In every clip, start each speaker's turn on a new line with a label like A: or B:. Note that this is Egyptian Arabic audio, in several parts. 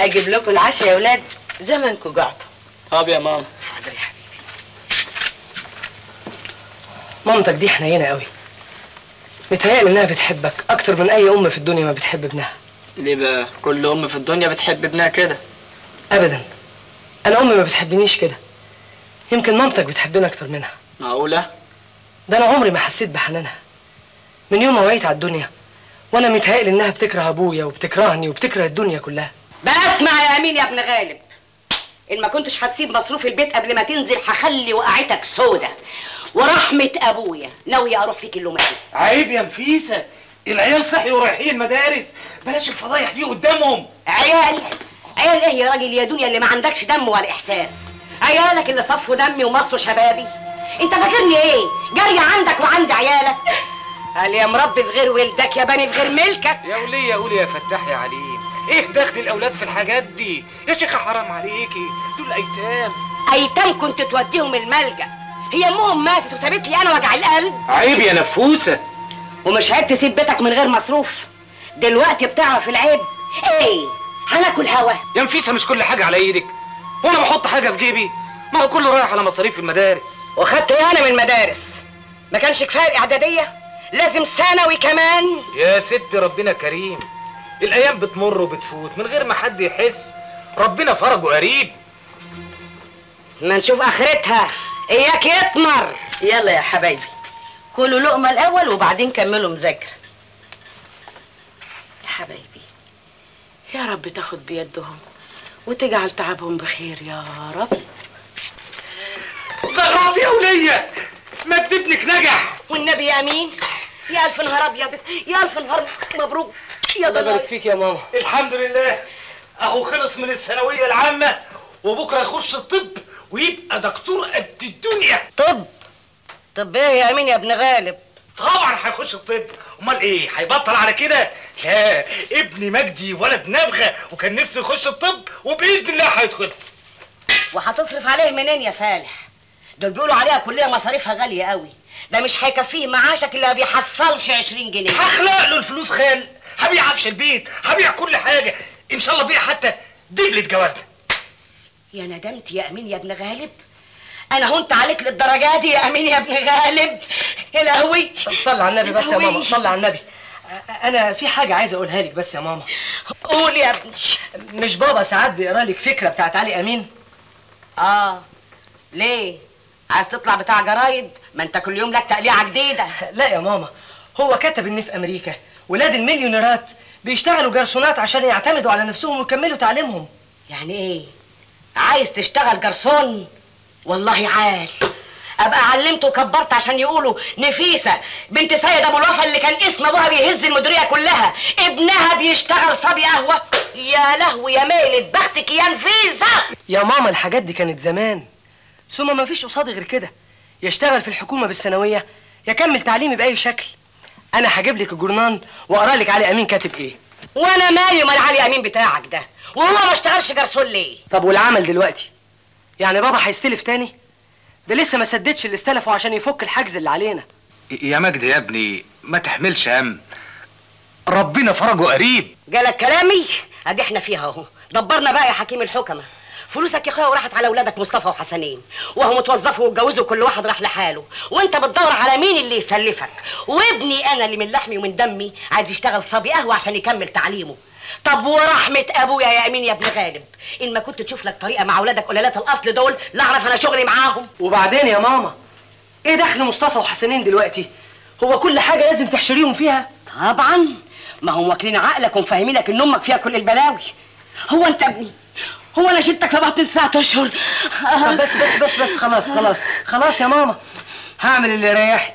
A: اجيب لكم العشاء يا ولاد زمنكم جعتوا
B: طب يا ماما
A: حاضر يا حبيبي
C: مامتك دي حنينه قوي متهيألي انها بتحبك اكتر من اي ام في الدنيا ما بتحب ابنها
B: ليه بقى كل ام في الدنيا بتحب ابنها كده
C: ابدا انا امي ما بتحبنيش كده يمكن مامتك بتحبني اكتر منها
B: معقوله
C: ده انا عمري ما حسيت بحنانها من يوم ما وعيت على الدنيا وانا متهيألي انها بتكره ابويا وبتكرهني وبتكره الدنيا كلها
D: بقى اسمع يا امين يا ابن غالب ان ما كنتش هتسيب مصروف البيت قبل ما تنزل هخلي وقعتك سودة ورحمة ابويا ناوي اروح فيك اللومات
E: عيب يا نفيسه العيال صحيوا ورايحين المدارس بلاش الفضايح دي قدامهم
D: عيال عيال ايه يا راجل يا دنيا اللي ما عندكش دم ولا احساس عيالك اللي صفوا دمي ومصوا شبابي انت فاكرني ايه جارية عندك وعند عيالك قال يا مربي في غير ولدك يا بني في غير ملكك
E: يا وليه قولي يا فتاح يا عليم ايه دخل الاولاد في الحاجات دي يا شيخه حرام عليكي دول ايتام
D: ايتام كنت توديهم الملجأ هي امهم ماتت وسابت لي انا وجع القلب
E: عيب يا نفوسه
D: ومش عيب تسيب بيتك من غير مصروف دلوقتي بتعرف العيب ايه هناكل هوا
E: يا نفيسه مش كل حاجه على ايدك وانا بحط حاجه في جيبي ما هو كله رايح على مصاريف المدارس
D: وخدت ايه انا من المدارس ما كانش كفايه الاعداديه لازم ثانوي كمان
E: يا ست ربنا كريم الايام بتمر وبتفوت من غير ما حد يحس ربنا فرجه قريب
D: ما نشوف اخرتها اياك يطمر
A: يلا يا حبايبي كلوا لقمة الأول وبعدين كملوا مذاكرة يا حبايبي يا رب تاخد بيدهم وتجعل تعبهم بخير يا رب
E: زغرات يا وليه مجد ابنك نجح
D: والنبي يا امين يا الف نهار ابيض يا الف نهار مبروك يا
C: الله يبارك
D: ضناي
C: فيك يا ماما
E: الحمد لله اهو خلص من الثانويه العامه وبكره يخش الطب ويبقى دكتور قد الدنيا
D: طب طب ايه يا امين يا ابن غالب
E: طبعا هيخش الطب امال ايه هيبطل على كده لا ابني مجدي ولد نبغه وكان نفسه يخش الطب وباذن الله هيدخل
D: وهتصرف عليه منين يا فالح دول بيقولوا عليها كليه مصاريفها غاليه قوي ده مش هيكفيه معاشك اللي ما بيحصلش 20 جنيه
E: هخلق له الفلوس خال هبيع عفش البيت هبيع كل حاجه ان شاء الله بيع حتى دبلة جوازنا
D: يا ندمت يا امين يا ابن غالب انا هنت عليك للدرجه دي يا امين يا ابن غالب يا لهوي
C: طب صلي على النبي بس يا ماما
D: لهوي.
C: صلي على النبي أ- انا في حاجه عايز اقولها لك بس يا ماما
D: قول يا ابني
C: مش بابا ساعات بيقرا لك فكره بتاعت علي امين
D: اه ليه عايز تطلع بتاع جرايد ما انت كل يوم لك تقليعه جديده
C: لا يا ماما هو كتب ان في امريكا ولاد المليونيرات بيشتغلوا جرسونات عشان يعتمدوا على نفسهم ويكملوا تعليمهم
D: يعني ايه عايز تشتغل جرسون والله عال ابقى علمت وكبرت عشان يقولوا نفيسه بنت سيد ابو الوفا اللي كان اسم ابوها بيهز المديريه كلها ابنها بيشتغل صبي قهوه يا لهوي يا ميلة بختك يا نفيسه
C: يا ماما الحاجات دي كانت زمان ثم ما فيش قصادي غير كده يشتغل في الحكومه بالثانويه يكمل تعليمي باي شكل انا هجيب لك الجورنان واقرا لك علي امين كاتب ايه
D: وانا مالي ومال علي امين بتاعك ده وهو ما اشتغلش جرسون ليه
C: طب والعمل دلوقتي يعني بابا هيستلف تاني ده لسه ما سددش اللي استلفه عشان يفك الحجز اللي علينا
E: يا مجد يا ابني ما تحملش هم ربنا فرجه قريب
D: جالك كلامي ادي احنا فيها اهو دبرنا بقى يا حكيم الحكمه فلوسك يا اخويا وراحت على اولادك مصطفى وحسنين وهو متوظفوا واتجوزوا كل واحد راح لحاله وانت بتدور على مين اللي يسلفك وابني انا اللي من لحمي ومن دمي عايز يشتغل صبي قهوه عشان يكمل تعليمه طب ورحمة ابويا يا امين يا ابن غالب ان ما كنت تشوف لك طريقه مع اولادك قلالات الاصل دول لا اعرف انا شغلي معاهم
C: وبعدين يا ماما ايه دخل مصطفى وحسنين دلوقتي هو كل حاجه لازم تحشريهم فيها
D: طبعا ما هم واكلين عقلك ومفهمينك ان امك فيها كل البلاوي هو انت ابني هو انا شلتك في بطن تسعة اشهر
C: طب بس بس بس بس خلاص خلاص خلاص يا ماما هعمل اللي يريحك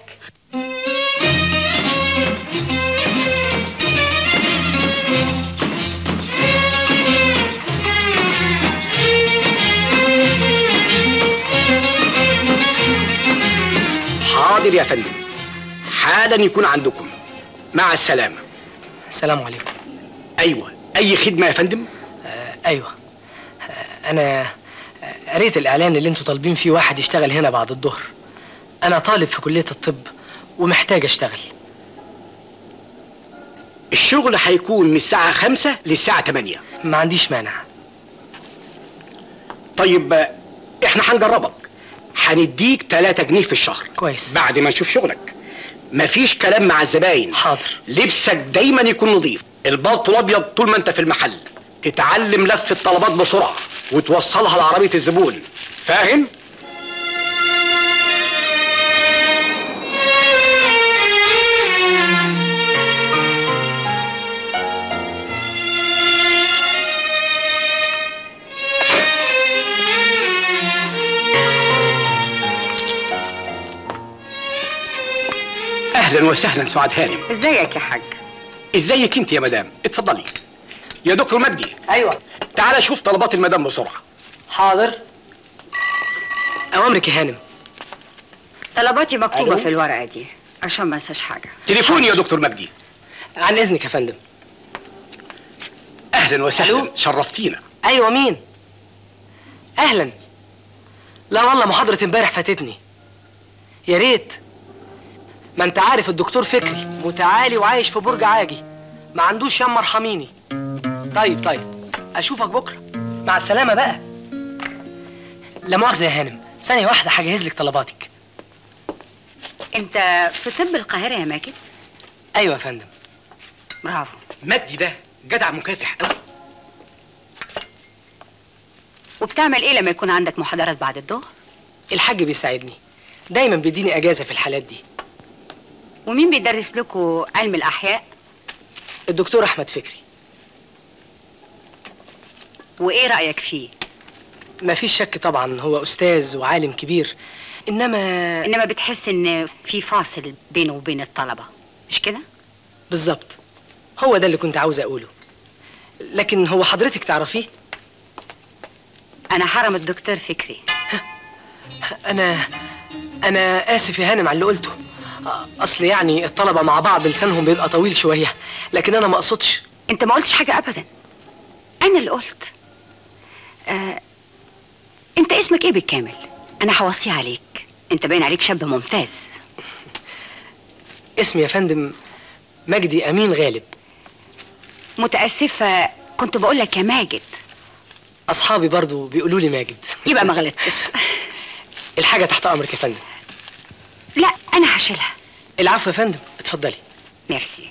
F: حاضر يا فندم حالا يكون عندكم مع السلامة
C: السلام عليكم
F: أيوة أي خدمة يا فندم
C: آه ايوه آه انا آه، قريت الاعلان اللي انتوا طالبين فيه واحد يشتغل هنا بعد الظهر انا طالب في كليه الطب ومحتاج اشتغل
F: الشغل هيكون من الساعة خمسة للساعة تمانية
C: ما عنديش مانع
F: طيب آه، احنا هنجربك هنديك 3 جنيه في الشهر
C: كويس.
F: بعد ما نشوف شغلك مفيش كلام مع الزباين
C: حاضر.
F: لبسك دايما يكون نظيف البلط الابيض طول ما انت في المحل تتعلم لف الطلبات بسرعه وتوصلها لعربيه الزبون فاهم اهلا وسهلا سعاد هانم
G: ازيك يا حاج
F: ازيك انت يا مدام اتفضلي يا دكتور مجدي
C: ايوه
F: تعالى شوف طلبات المدام بسرعه
C: حاضر اوامرك يا هانم
G: طلباتي مكتوبه
C: ألو؟
G: في الورقه دي عشان ما انساش حاجه
F: تليفوني يا دكتور مجدي
C: عن اذنك يا فندم
F: اهلا وسهلا
C: ألو؟
F: شرفتينا
C: ايوه مين اهلا لا والله محاضرة امبارح فاتتني يا ريت ما انت عارف الدكتور فكري متعالي وعايش في برج عاجي ما عندوش يما ارحميني طيب طيب اشوفك بكره مع السلامه بقى لا مؤاخذه يا هانم ثانيه واحده هجهز لك طلباتك
G: انت في طب القاهره يا ماجد
C: ايوه يا فندم
G: برافو
F: مجدي ده جدع مكافح قوي
G: وبتعمل ايه لما يكون عندك محاضرات بعد الظهر
C: الحاج بيساعدني دايما بيديني اجازه في الحالات دي
G: ومين بيدرس لكم علم الاحياء
C: الدكتور احمد فكري
G: وايه رايك فيه
C: ما فيش شك طبعا هو استاذ وعالم كبير انما
G: انما بتحس ان في فاصل بينه وبين الطلبه مش كده
C: بالظبط هو ده اللي كنت عاوز اقوله لكن هو حضرتك تعرفيه
G: انا حرم الدكتور فكري
C: انا انا اسف يا هانم على اللي قلته اصل يعني الطلبه مع بعض لسانهم بيبقى طويل شويه لكن انا ما اقصدش
G: انت ما قلتش حاجه ابدا انا اللي قلت آه، انت اسمك ايه بالكامل انا هوصيه عليك انت باين عليك شاب ممتاز
C: اسمي يا فندم مجدي امين غالب
G: متاسفه كنت بقول لك يا ماجد
C: اصحابي برضو بيقولوا لي ماجد
G: يبقى ما غلطتش
C: الحاجه تحت امرك يا فندم
G: لا انا هشيلها
C: العفو يا فندم اتفضلي
G: ميرسي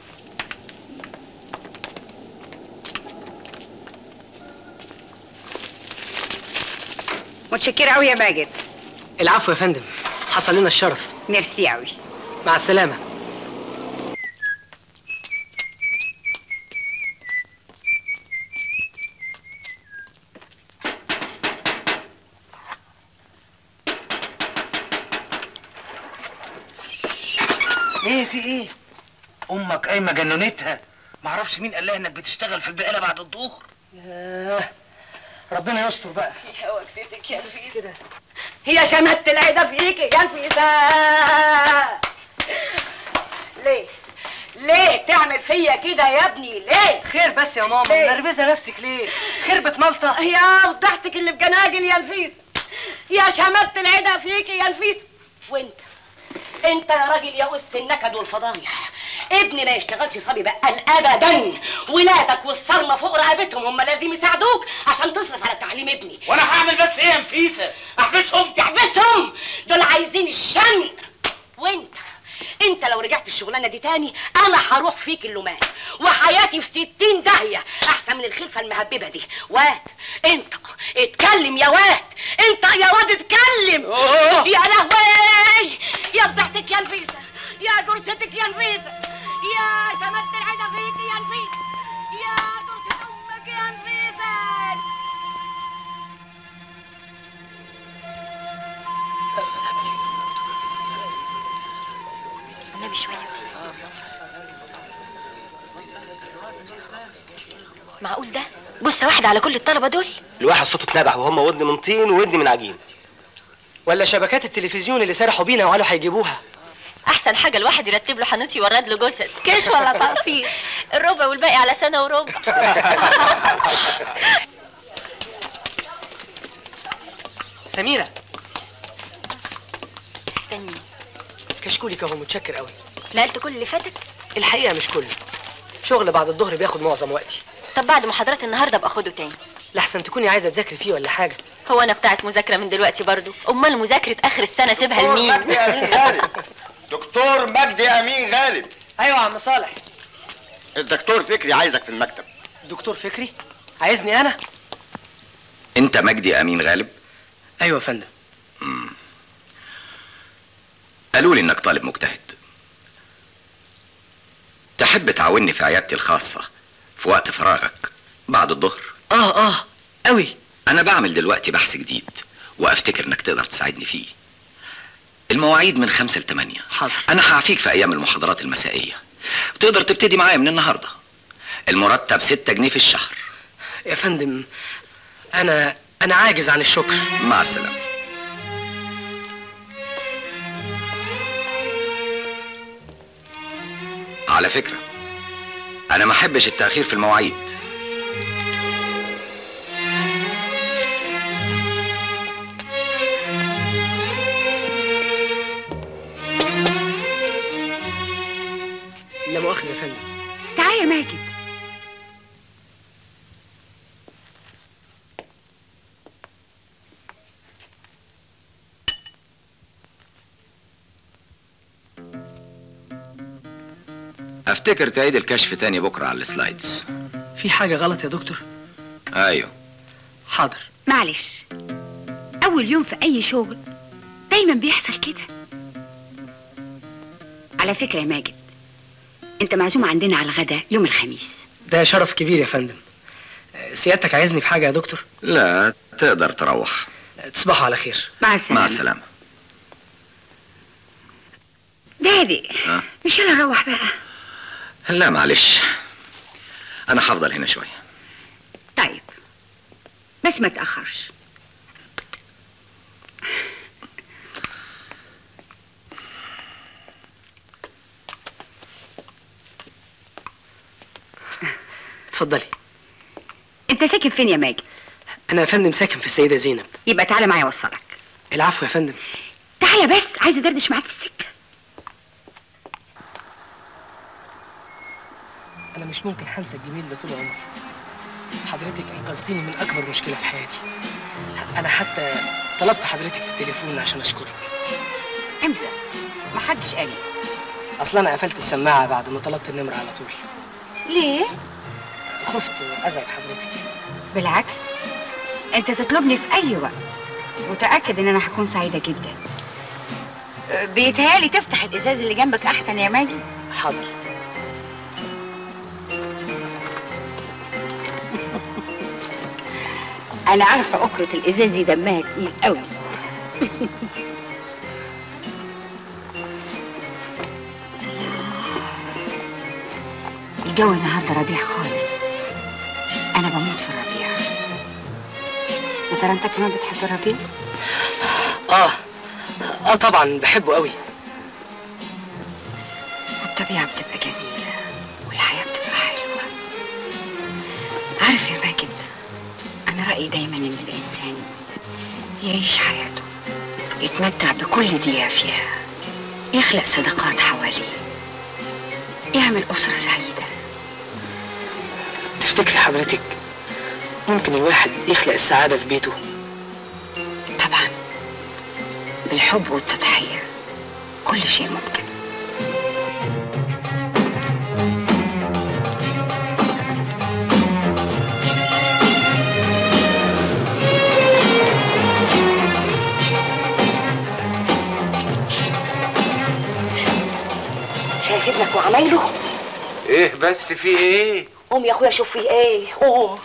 G: متشكرة أوي يا ماجد
C: العفو يا فندم حصل لنا الشرف
G: ميرسي أوي
C: مع السلامه
E: ايه في ايه امك قايمه جننتها معرفش مين قال لها انك بتشتغل في البقاله بعد الظهر
C: ياه ربنا يستر بقى
D: يا وكستك يا نفيسة هي شمت العيدة فيك يا نفيسة ليه؟ ليه تعمل فيا كده يا ابني ليه؟
C: خير بس يا ماما
D: ليه؟
C: منرفزه نفسك ليه خربت ملطه
D: يا فضحتك اللي بجناجل يا نفيسة يا شمت العيدة فيك يا نفيسة وانت انت يا راجل يا أست النكد والفضايح ابني ما يشتغلش صبي بقال ابدا ولادك والصرمه فوق رقبتهم هم لازم يساعدوك عشان تصرف على تعليم ابني
E: وانا هعمل بس ايه يا نفيسه احبسهم
D: تحبسهم دول عايزين الشنق وانت انت لو رجعت الشغلانه دي تاني انا هروح فيك اللومان وحياتي في ستين داهيه احسن من الخلفه المهببه دي واد انت اتكلم يا واد انت يا واد اتكلم
E: أوه.
D: يا لهوي يا بتاعتك يا نفيسه يا جرستك يا نفيسه يا شمت العيده فيك يا نفيسه يا جرسة امك يا نفيسه
G: النبي شوية
H: معقول ده بصة واحدة على كل الطلبة دول
I: الواحد صوته اتنبح وهم ودن من طين وودن من عجين
C: ولا شبكات التلفزيون اللي سرحوا بينا وقالوا هيجيبوها
H: أحسن حاجة الواحد يرتب له حنوت يورد له جثث كيش ولا تقصير الربع والباقي على سنة وربع
C: سميره
H: استني
C: كشكولك اهو متشكر قوي
H: نقلت كل اللي فاتت
C: الحقيقه مش كله شغل بعد الظهر بياخد معظم وقتي
H: طب بعد محاضرات النهاردة ابقى خده تاني
C: لحسن تكوني عايزه تذاكري فيه ولا حاجه
H: هو انا بتاعت مذاكره من دلوقتي برضو امال مذاكره اخر السنه سيبها لمين
J: مجدي امين غالب دكتور مجدي امين غالب
C: ايوه يا عم صالح
J: الدكتور فكري عايزك في المكتب
C: دكتور فكري عايزني انا
K: انت مجدي امين غالب
C: ايوه يا فندم
K: قالوا لي انك طالب مجتهد تحب تعاوني في عيادتي الخاصة في وقت فراغك بعد الظهر
C: اه اه قوي
K: انا بعمل دلوقتي بحث جديد وافتكر انك تقدر تساعدني فيه المواعيد من خمسة لتمانية
C: حاضر
K: انا هعفيك في ايام المحاضرات المسائية تقدر تبتدي معايا من النهاردة المرتب ستة جنيه في الشهر
C: يا فندم انا انا عاجز عن الشكر
K: مع السلامة على فكرة أنا ما أحبش التأخير في المواعيد
C: لا مؤاخذة يا فندم
G: تعال يا ماجد
K: أفتكر تعيد الكشف تاني بكرة على السلايدز
C: في حاجة غلط يا دكتور
K: أيوه
C: حاضر
G: معلش أول يوم في أي شغل دايما بيحصل كده على فكرة يا ماجد أنت معزوم عندنا على الغدا يوم الخميس
C: ده شرف كبير يا فندم آه، سيادتك عايزني في حاجة يا دكتور
K: لا تقدر تروح
C: تصبحوا على خير
G: مع السلامة
K: مع السلامة
G: دادي
K: ها؟
G: مش يلا نروح بقى
K: لا معلش أنا هفضل هنا شوية
G: طيب بس ما تأخرش
C: اتفضلي
G: أنت ساكن فين يا ماجد؟
C: أنا يا فندم ساكن في السيدة زينب
G: يبقى تعالى معايا أوصلك
C: العفو يا فندم
G: تعالى بس عايزة أدردش معاك في السكة
C: أنا مش ممكن هنسى الجميل ده طول عمري حضرتك أنقذتيني من أكبر مشكلة في حياتي أنا حتى طلبت حضرتك في التليفون عشان أشكرك
G: امتى؟ محدش قال لي.
C: أصلا أنا قفلت السماعة بعد ما طلبت النمرة على طول
G: ليه؟
C: خفت أزعج حضرتك
G: بالعكس انت تطلبني في اي وقت وتاكد ان انا هكون سعيده جدا أه، بيتهيالي تفتح الازاز اللي جنبك احسن يا ماجد
C: حاضر
G: انا عارفه اكرة الازاز دي دمها تقيل قوي الجو النهارده ربيع خالص انا بموت في الربيع يا ترى انت كمان بتحب الربيع
C: آه آه طبعا بحبه قوي
G: والطبيعه بتبقى جميله والحياه بتبقى حلوه عارف يا ماجد انا رايي دايما ان الانسان يعيش حياته يتمتع بكل دقيقه فيها يخلق صداقات حواليه يعمل اسره سعيده
C: تفتكري حضرتك ممكن الواحد يخلق السعادة في بيته
G: طبعا بالحب والتضحيه كل شيء ممكن
D: شايف ابنك وعمايله
E: ايه بس في ايه
D: قوم يا اخويا شوف فيه ايه قوم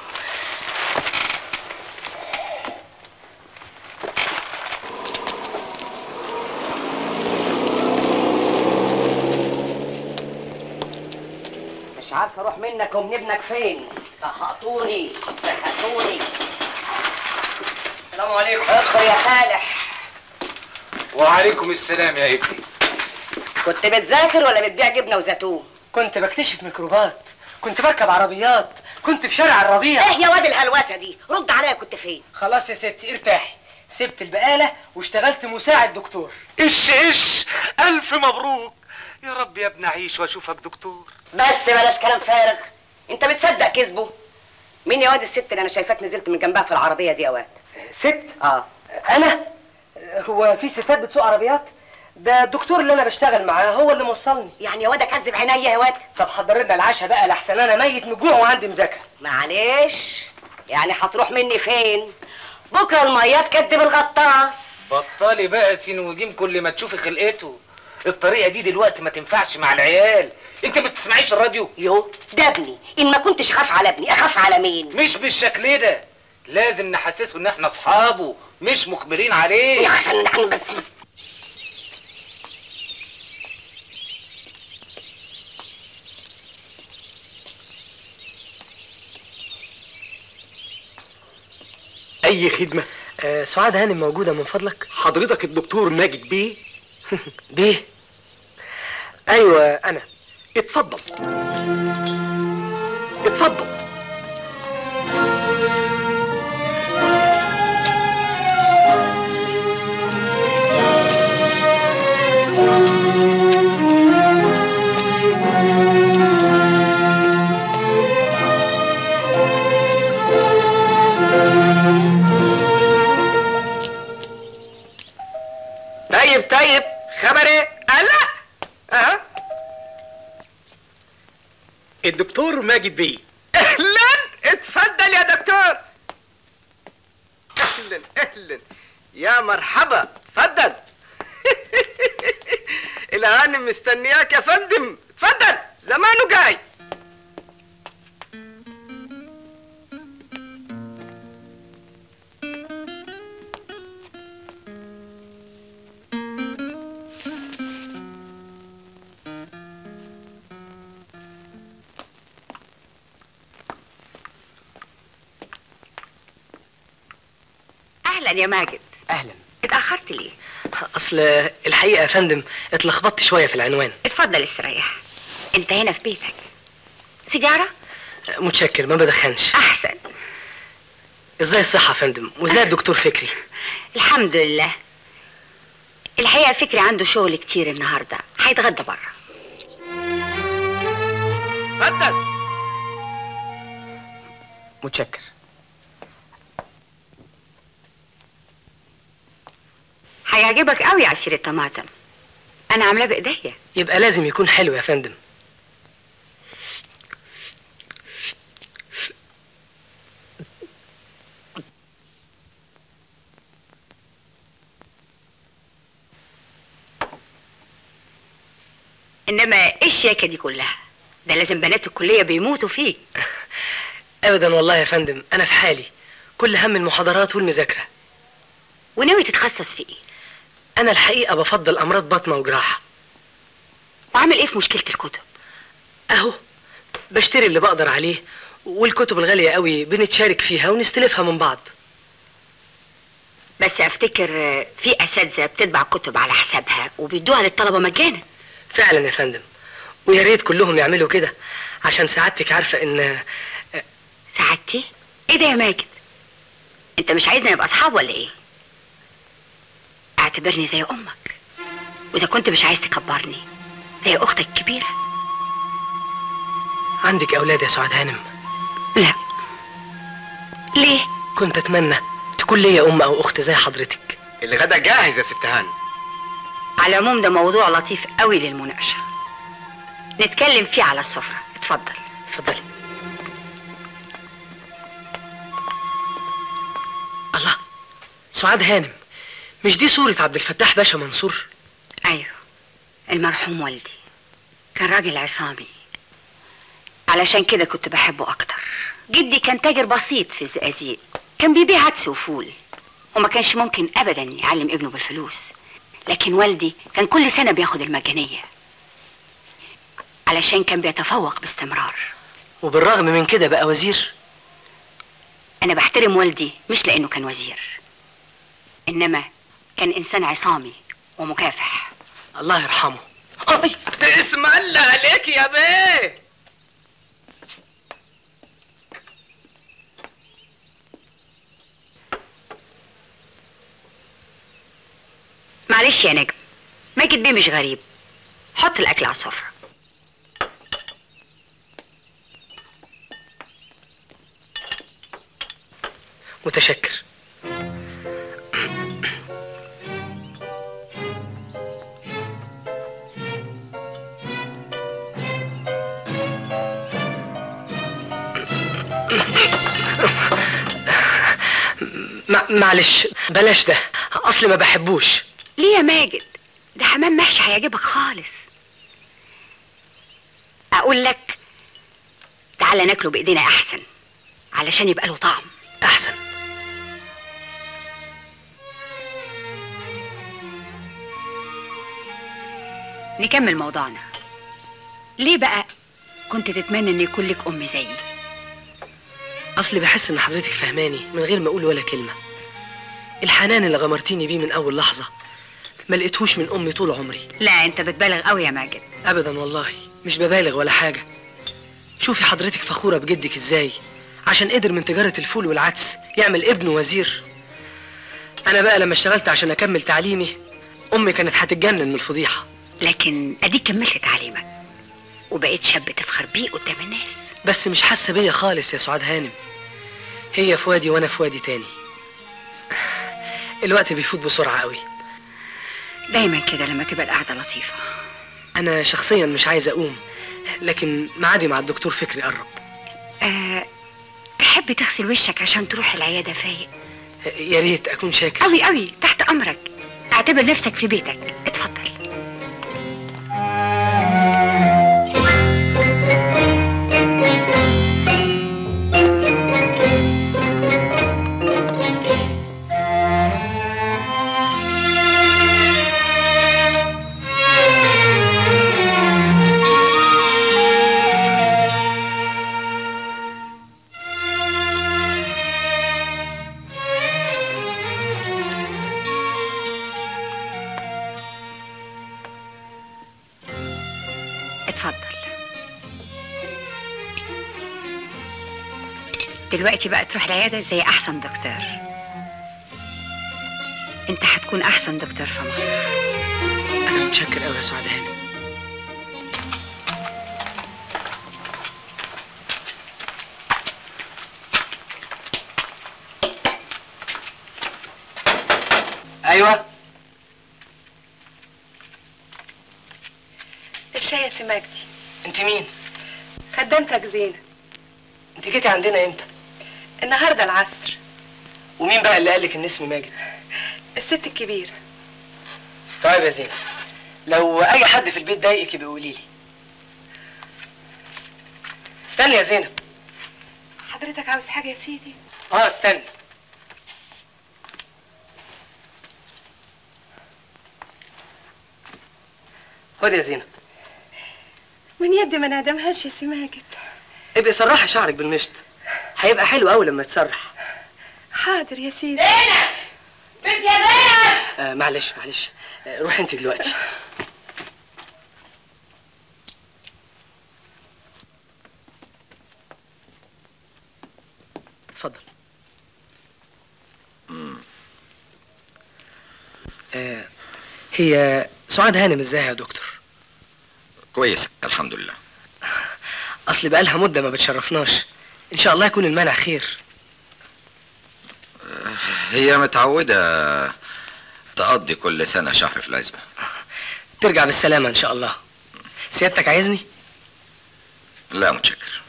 D: مش عارفه اروح منك ومن ابنك فين سحقتوني سحقتوني
C: السلام عليكم
D: ادخل يا فالح
E: وعليكم السلام يا ابني
D: كنت بتذاكر ولا بتبيع جبنه وزيتون
C: كنت بكتشف ميكروبات كنت بركب عربيات كنت في شارع الربيع
D: ايه يا واد الهلوسه دي رد عليا كنت فين
C: خلاص يا ستي ارتاحي سبت البقالة واشتغلت مساعد دكتور
E: ايش ايش الف مبروك يا رب يا ابني اعيش واشوفك دكتور
D: بس بلاش كلام فارغ انت بتصدق كذبه مين يا واد الست اللي انا شايفاك نزلت من جنبها في العربيه دي يا واد
C: ست اه انا هو في ستات بتسوق عربيات ده الدكتور اللي انا بشتغل معاه هو اللي موصلني
D: يعني يا واد اكذب عينيا يا واد
C: طب حضر لنا العشاء بقى لحسن انا ميت من الجوع وعندي مذاكره
D: معلش يعني هتروح مني فين بكره الميه تكدب الغطاس
E: بطلي بقى سين وجيم كل ما تشوفي خلقته الطريقه دي دلوقتي ما تنفعش مع العيال انت ما بتسمعيش الراديو
D: يو ده ابني ان ما كنتش اخاف على ابني اخاف على مين
E: مش بالشكل ده لازم نحسسه ان احنا اصحابه مش مخبرين عليه
D: يا حسن نحن بس
F: اي خدمه
C: آه سعاد هانم موجوده من فضلك
F: حضرتك الدكتور ماجد بيه
C: بيه ايوه انا
F: اتفضل اتفضل
L: طيب طيب خبري الله اه
F: الدكتور ماجد بيه
L: اهلا اتفضل يا دكتور اهلا اهلا يا مرحبا اتفضل الهانم مستنياك يا فندم اتفضل زمانه جاي
G: اهلا يا ماجد
C: اهلا
G: اتاخرت ليه
C: اصل الحقيقه يا فندم اتلخبطت شويه في العنوان
G: اتفضل استريح انت هنا في بيتك سيجاره
C: متشكر ما بدخنش
G: احسن
C: ازاي الصحه يا فندم وازاي الدكتور فكري
G: الحمد لله الحقيقه فكري عنده شغل كتير النهارده هيتغدى بره
L: اتفضل
C: متشكر
G: هيعجبك قوي عصير الطماطم انا عاملاه بايديا
C: يبقى لازم يكون حلو يا فندم
G: انما ايه الشياكه دي كلها ده لازم بنات الكليه بيموتوا فيك
C: ابدا والله يا فندم انا في حالي كل هم المحاضرات والمذاكره
G: وناوي تتخصص في ايه
C: انا الحقيقه بفضل امراض بطنه وجراحه
G: وعامل ايه في مشكله الكتب
C: اهو بشتري اللي بقدر عليه والكتب الغاليه قوي بنتشارك فيها ونستلفها من بعض
G: بس افتكر آه، في اساتذه بتطبع كتب على حسابها وبيدوها للطلبه مجانا
C: فعلا يا فندم ويا ريت كلهم يعملوا كده عشان سعادتك عارفه ان
G: سعادتي ايه ده يا ماجد انت مش عايزنا نبقى اصحاب ولا ايه اعتبرني زي امك واذا كنت مش عايز تكبرني زي اختك الكبيره
C: عندك اولاد يا سعاد هانم
G: لا ليه
C: كنت اتمنى تكون ليا ام او اخت زي حضرتك
L: الغدا جاهز يا ست هانم
G: على العموم ده موضوع لطيف قوي للمناقشه نتكلم فيه على السفره اتفضل
C: اتفضلي الله سعاد هانم مش دي صورة عبد الفتاح باشا منصور
G: ايوه المرحوم والدي كان راجل عصامي علشان كده كنت بحبه اكتر جدي كان تاجر بسيط في الزقازيق كان بيبيع عدس وفول وما كانش ممكن ابدا يعلم ابنه بالفلوس لكن والدي كان كل سنه بياخد المجانيه علشان كان بيتفوق باستمرار
C: وبالرغم من كده بقى وزير
G: انا بحترم والدي مش لانه كان وزير انما كان انسان عصامي ومكافح
C: الله يرحمه
L: اسم الله عليك يا بيه
G: معلش يا نجم ماجد بيه مش غريب حط الاكل على السفره
C: متشكر معلش بلاش ده اصلي ما بحبوش
G: ليه يا ماجد ده حمام محشي هيعجبك خالص اقول لك تعالى ناكله بايدينا احسن علشان يبقى له طعم
C: احسن
G: نكمل موضوعنا ليه بقى كنت تتمنى ان يكون لك ام زيي
C: اصلي بحس ان حضرتك فهماني من غير ما اقول ولا كلمه الحنان اللي غمرتيني بيه من اول لحظه ما لقيتهوش من امي طول عمري
G: لا انت بتبالغ قوي يا ماجد
C: ابدا والله مش ببالغ ولا حاجه شوفي حضرتك فخوره بجدك ازاي عشان قدر من تجاره الفول والعدس يعمل ابنه وزير انا بقى لما اشتغلت عشان اكمل تعليمي امي كانت هتتجنن من الفضيحه
G: لكن اديك كملت تعليمك وبقيت شاب تفخر بيه قدام الناس
C: بس مش حاسه بيا خالص يا سعاد هانم هي في وادي وانا في وادي تاني الوقت بيفوت بسرعه قوي
G: دايما كده لما تبقى القعده لطيفه
C: انا شخصيا مش عايز اقوم لكن ميعادي مع الدكتور فكري قرب
G: أه تحب تغسل وشك عشان تروح العياده فايق
C: يا ريت اكون شاكر
G: قوي قوي تحت امرك اعتبر نفسك في بيتك اتفضل اتفضل دلوقتي بقى تروح العيادة زي أحسن دكتور أنت هتكون أحسن دكتور في مصر
C: انا متشكر قوي يا سعاد هانم ايوه
A: الشاي يا سي مجدي
C: انت مين
A: خدامتك زينة
C: انت جيتي عندنا امتى
A: النهارده العصر
C: ومين بقى اللي قالك ان اسمي ماجد
A: الست الكبيرة
C: طيب يا زينة لو اي حد في البيت ضايقك يبقى قولي لي استني يا زينب
A: حضرتك عاوز حاجة يا سيدي
C: اه استني خد يا زينب
A: من يد ما نعدمهاش يا سي ماجد
C: ابقي سرحي شعرك بالمشط هيبقى حلو قوي لما تسرح
A: حاضر يا سيدي
D: زينب بنت يا زينب
C: آه معلش معلش آه روحي انت دلوقتي اتفضل آه هي سعاد هانم ازاي يا دكتور
K: كويس الحمد لله
C: اصل بقالها مده ما بتشرفناش ان شاء الله يكون المنع خير
K: هي متعودة تقضي كل سنة شهر في العزبة
C: ترجع بالسلامه ان شاء الله سيادتك عايزني
K: لا متشكر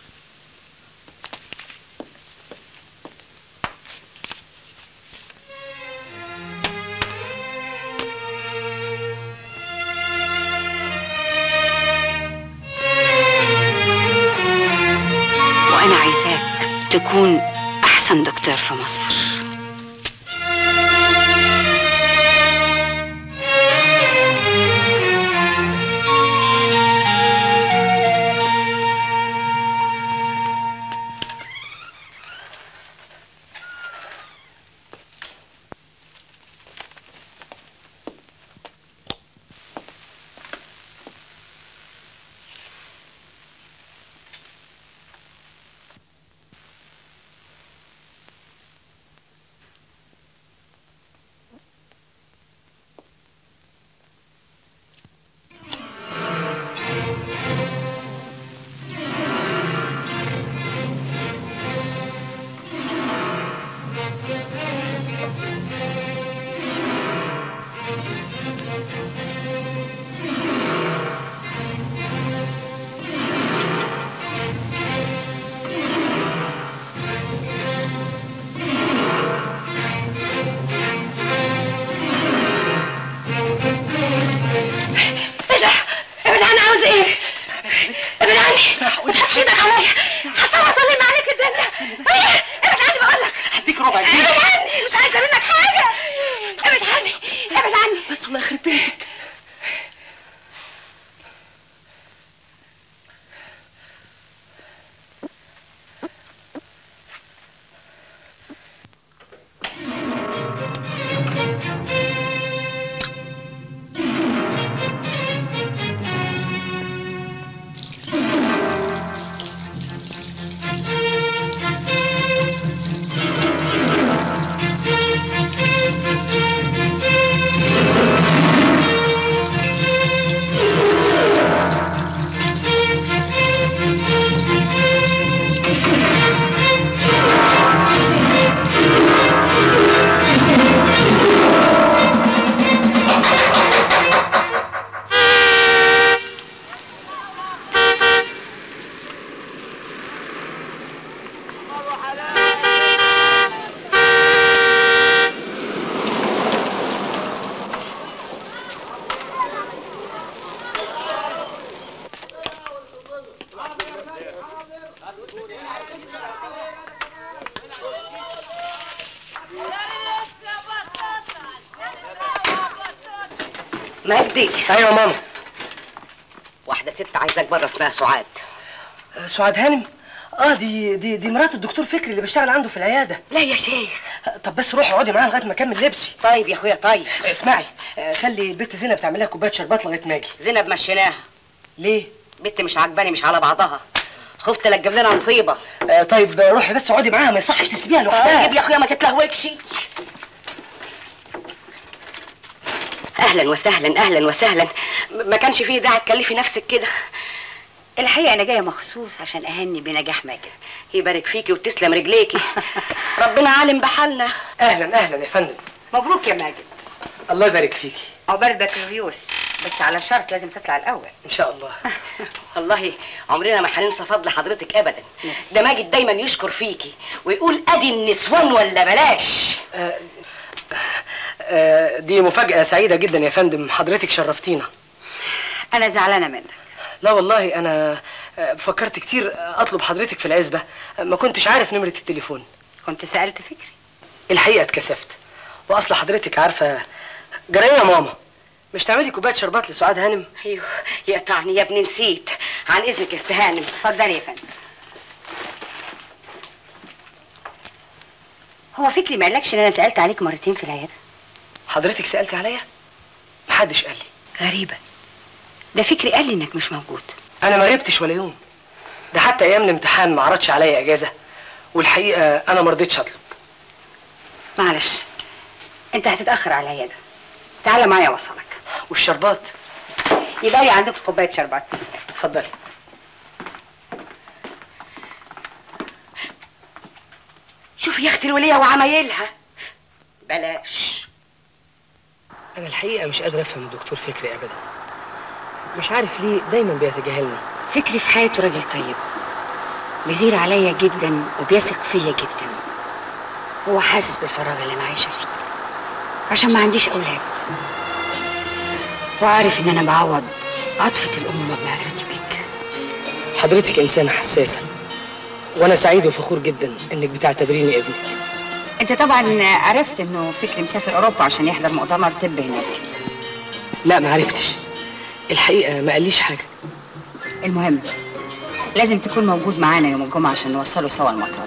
G: وأنا عايزاك تكون أحسن دكتور في مصر
C: الله يخرب بيتك
D: مجدي
C: ايوه ماما
D: واحده ست عايزاك بره اسمها سعاد
C: آه، سعاد هانم اه دي دي دي مرات الدكتور فكري اللي بشتغل عنده في العياده
D: لا يا شيخ
C: طب بس روحي اقعدي معاها لغايه ما اكمل لبسي
D: طيب يا اخويا طيب
C: اسمعي آه، خلي البت زينب تعمل لها كوبايه شربات لغايه ما اجي
D: زينب مشيناها
C: ليه
D: بنت مش عجباني مش على بعضها خفت لا تجيب لنا نصيبه
C: آه طيب آه، روحي بس اقعدي معاها ما يصحش تسيبيها لوحدها
D: طيب يا اخويا ما تتلهوكش اهلا وسهلا اهلا وسهلا م- ما كانش فيه داعي تكلفي نفسك كده
G: الحقيقه انا جايه مخصوص عشان اهني بنجاح ماجد
D: يبارك فيكي وتسلم رجليكي ربنا عالم بحالنا
C: اهلا اهلا يا فندم
G: مبروك يا ماجد
C: الله يبارك فيكي
G: عقبال بكالوريوس بس على شرط لازم تطلع الاول
C: ان شاء الله
D: والله عمرنا ما هننسى فضل حضرتك ابدا ده ماجد دايما يشكر فيكي ويقول ادي النسوان ولا بلاش
C: آه، آه، دي مفاجاه سعيده جدا يا فندم حضرتك شرفتينا
G: انا زعلانه منك
C: لا والله انا آه، فكرت كتير اطلب حضرتك في العزبه آه، ما كنتش عارف نمره التليفون
G: كنت سالت فكري
C: الحقيقه اتكسفت واصل حضرتك عارفه جرى إيه يا ماما مش تعملي كوبايه شربات لسعاد هانم
D: ايوه يقطعني يا ابني نسيت عن اذنك يا استهانم
G: اتفضلي يا فندم هو فكري ما قالكش ان انا سالت عليك مرتين في العياده
C: حضرتك سالتي عليا محدش قال لي
G: غريبه ده فكري قال لي انك مش موجود
C: انا ما غبتش ولا يوم ده حتى ايام الامتحان ما عرضش عليا اجازه والحقيقه انا ما رضيتش اطلب
G: معلش انت هتتاخر على العياده تعالى معايا اوصلك
C: والشربات
G: يبقى لي عندك كوبايه شربات
C: اتفضلي
D: شوف يا اختي الوليه وعمايلها بلاش
C: انا الحقيقه مش قادر افهم الدكتور فكري ابدا مش عارف ليه دايما بيتجاهلني
G: فكري في حياته راجل طيب بيغير عليا جدا وبيثق فيا جدا هو حاسس بالفراغ اللي انا عايشه فيه عشان ما عنديش اولاد وعارف ان انا بعوض عطفه الام بمعرفتي بيك
C: حضرتك انسانه حساسه وانا سعيد وفخور جدا انك بتعتبريني ابنك
G: انت طبعا عرفت انه فكري مسافر اوروبا عشان يحضر مؤتمر طب هناك
C: لا ما عرفتش الحقيقه ما قاليش حاجه
G: المهم لازم تكون موجود معانا يوم الجمعه عشان نوصله سوا المطار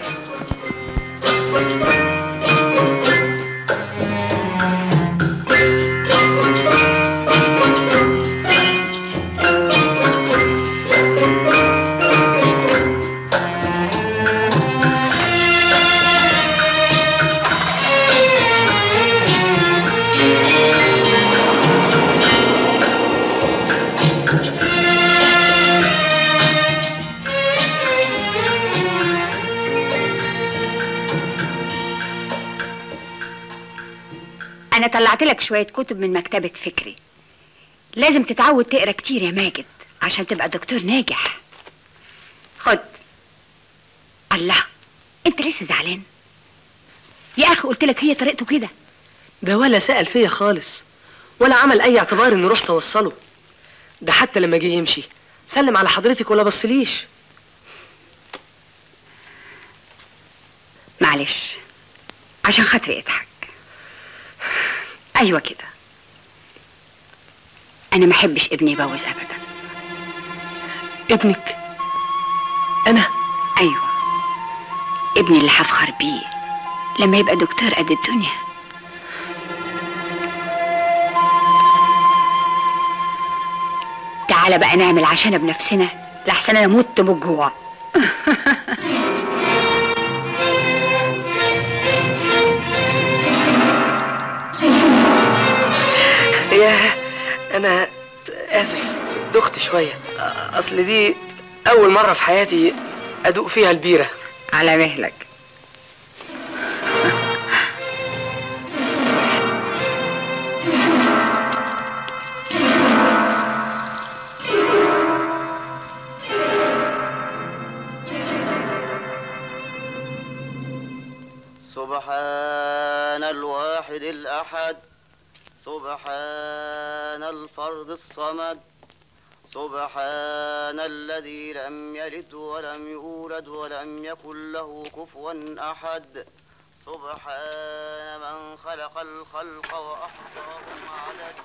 G: انا طلعت لك شويه كتب من مكتبه فكري لازم تتعود تقرا كتير يا ماجد عشان تبقى دكتور ناجح خد الله انت لسه زعلان يا اخي قلت لك هي طريقته كده
C: ده ولا سأل فيا خالص ولا عمل أي اعتبار إني رحت أوصله ده حتى لما جه يمشي سلم على حضرتك ولا بصليش
G: معلش عشان خاطري اضحك ايوه كده انا ما احبش ابني يبوظ ابدا
C: ابنك انا
G: ايوه ابني اللي هفخر بيه لما يبقى دكتور قد الدنيا تعالى بقى نعمل عشان بنفسنا لحسن انا مت من الجوع
C: يا انا اسف دخت شويه اصل دي اول مره في حياتي ادوق فيها البيره
G: على مهلك
M: سبحان الواحد الأحد سبحان الفرد الصمد سبحان الذي لم يلد ولم يولد ولم يكن له كفوا أحد سبحان من خلق الخلق وأحصاهم عدد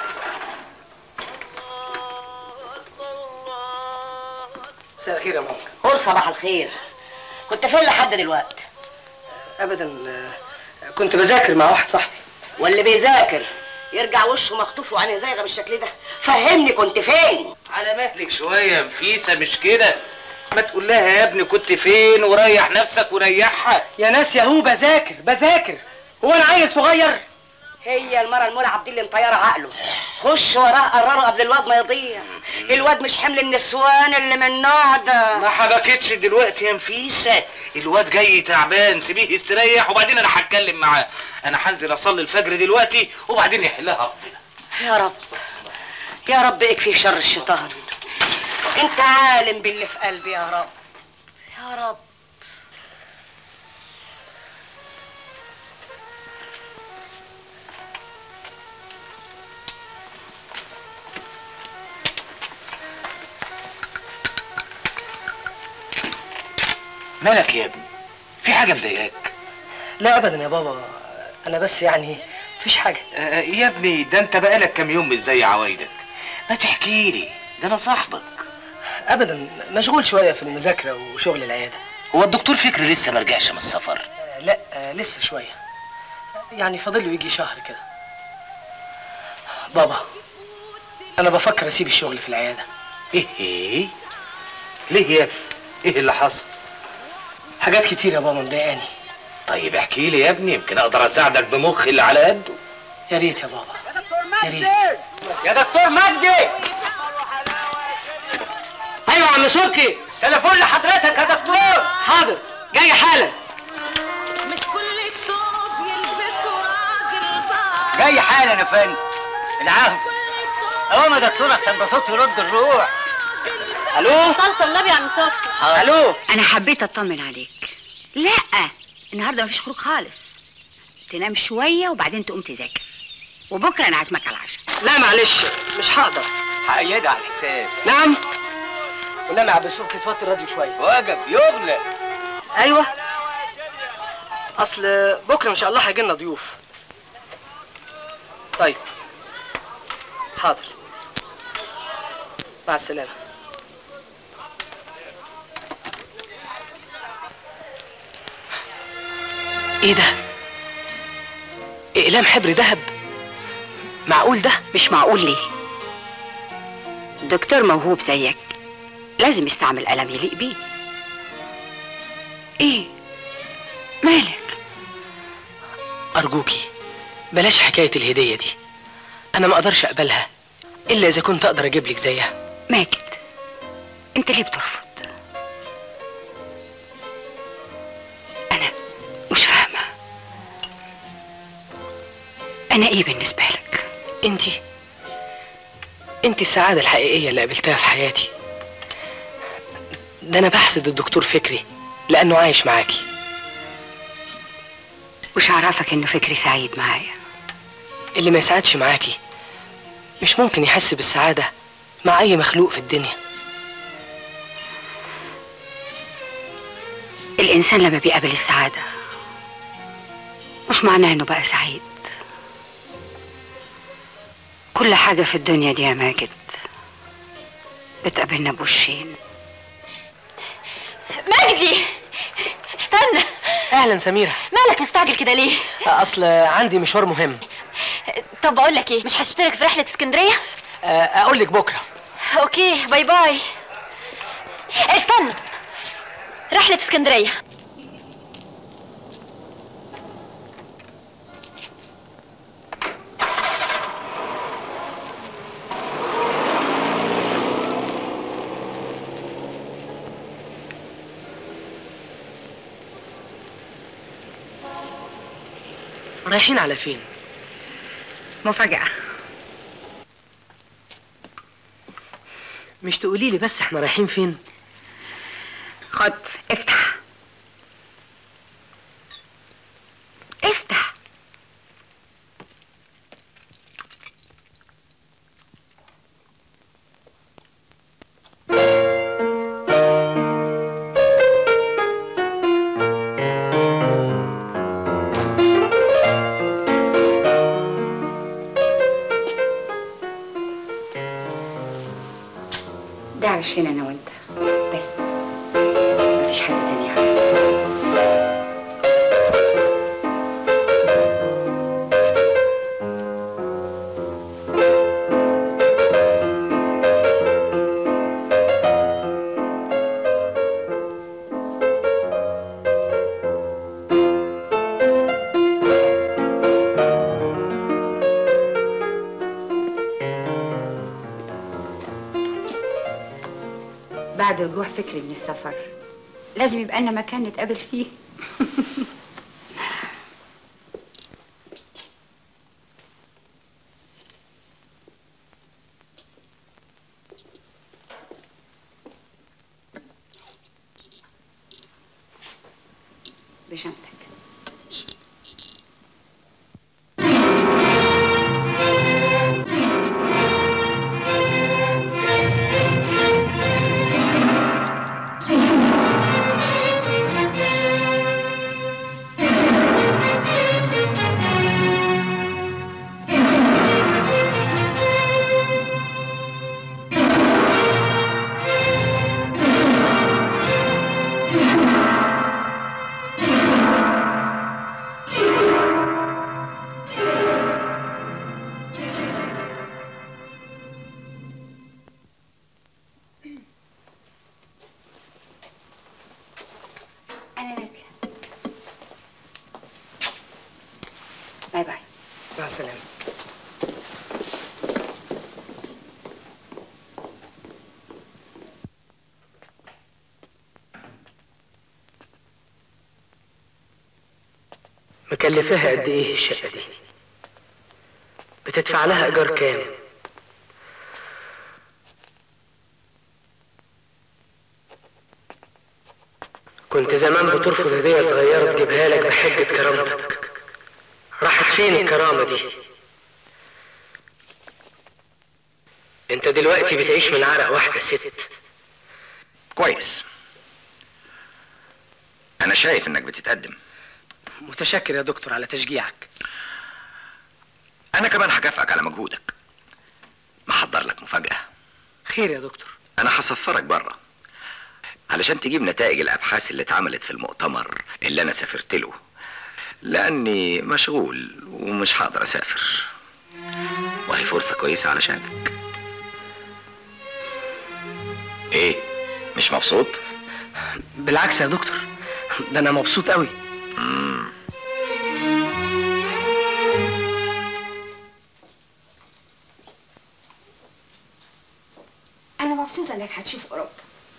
C: مساء الخير يا ماما
D: قول صباح الخير كنت فين لحد دلوقتي
C: ابدا آه، كنت بذاكر مع واحد صاحبي
D: واللي بيذاكر يرجع وشه مخطوف وعينيه زايغه بالشكل ده فهمني كنت فين
E: على مهلك شويه يا نفيسه مش كده ما تقول لها يا ابني كنت فين وريح نفسك وريحها
C: يا ناس يا هو بذاكر بذاكر هو انا عيل صغير
D: هي المرة الملعب دي اللي مطيرة عقله خش وراه قرره قبل الواد ما يضيع الواد مش حمل النسوان اللي من النوع ده
E: ما حبكتش دلوقتي يا نفيسه الواد جاي تعبان سيبيه يستريح وبعدين انا هتكلم معاه انا هنزل اصلي الفجر دلوقتي وبعدين يحلها
D: يا رب يا رب اكفي شر الشيطان انت عالم باللي في قلبي يا رب يا رب
E: مالك يا ابني في حاجه مضايقاك
C: لا ابدا يا بابا انا بس يعني مفيش حاجه
E: آه يا ابني ده انت بقالك كام يوم مش زي عوايدك ما تحكي لي ده انا صاحبك
C: ابدا مشغول شويه في المذاكره وشغل العياده
E: هو الدكتور فكري لسه ما رجعش من السفر
C: آه، لا آه، لسه شويه يعني فاضل له يجي شهر كده بابا انا بفكر اسيب الشغل في العياده
E: ايه ايه ليه يا ابني ايه اللي حصل
C: حاجات كتير يا بابا مضايقاني
E: طيب احكي لي يا ابني يمكن اقدر اساعدك بمخي اللي على قده
C: يا ريت يا بابا يا ريت
E: يا دكتور مجدي
C: ايوه يا عم سوكي
E: تليفون لحضرتك يا دكتور
C: حاضر جاي حالا
N: مش كل الثوب يلبسوا راجل
O: جاي حالا يا فندم العفو اهو يا دكتور احسن ده صوت يرد الروح
C: الو
H: صلصه النبي يا عم صبحي
C: الو
G: انا حبيت اطمن عليك لا النهارده مفيش خروج خالص تنام شويه وبعدين تقوم تذاكر وبكره انا عازمك على العشاء
C: لا معلش مش هقدر
O: هأيدها على الحساب
C: نعم والنبي يا عبد السوق توطي الراديو شويه
O: واجب يغلى
C: ايوه اصل بكره ان شاء الله هيجي لنا ضيوف طيب حاضر مع السلامه ايه ده اقلام حبر ذهب معقول ده
G: مش معقول ليه دكتور موهوب زيك لازم يستعمل قلم يليق بيه ايه مالك
C: ارجوكي بلاش حكايه الهديه دي انا ما اقدرش اقبلها الا اذا كنت اقدر اجيب لك زيها
G: ماجد انت ليه بترفض انا مش فاهمه انا ايه بالنسبه لك
C: انتي انتي السعاده الحقيقيه اللي قابلتها في حياتي ده انا بحسد الدكتور فكري لانه عايش معاكي
G: وش عرفك انه فكري سعيد معايا
C: اللي ما يسعدش معاكي مش ممكن يحس بالسعاده مع اي مخلوق في الدنيا
G: الانسان لما بيقابل السعاده مش معناه انه بقى سعيد كل حاجة في الدنيا دي يا ماجد بتقابلنا بوشين
H: مجدي استنى
C: اهلا سميره
H: مالك مستعجل كده ليه
C: اصل عندي مشوار مهم
H: طب بقول لك ايه مش هتشترك في رحله اسكندريه
C: آه، اقول لك بكره
H: اوكي باي باي استنى رحله اسكندريه
C: رايحين على فين
G: مفاجأة
C: مش تقولي لي بس احنا رايحين فين
G: خد افتح افتح ده عشان انا وانت بس مفيش حد تاني يعرف بعد رجوع فكري من السفر لازم يبقى لنا مكان نتقابل فيه بشنطك انا نازله باي باي
C: مع السلامه مكلفاها قد ايه الشقه دي بتدفع لها ايجار كام كنت زمان بترفض هديه صغيره تجيبها لك بحجه كرامتك راحت فين الكرامه دي انت دلوقتي بتعيش من عرق واحده ست
K: كويس انا شايف انك بتتقدم
C: متشكر يا دكتور على تشجيعك
K: انا كمان هكافئك على مجهودك محضر لك مفاجاه
C: خير يا دكتور
K: انا هسفرك بره علشان تجيب نتائج الابحاث اللي اتعملت في المؤتمر اللي انا سافرت له لاني مشغول ومش هقدر اسافر وهي فرصه كويسه علشانك ايه مش مبسوط
C: بالعكس يا دكتور ده انا مبسوط قوي
G: انا مبسوطه انك هتشوف اوروبا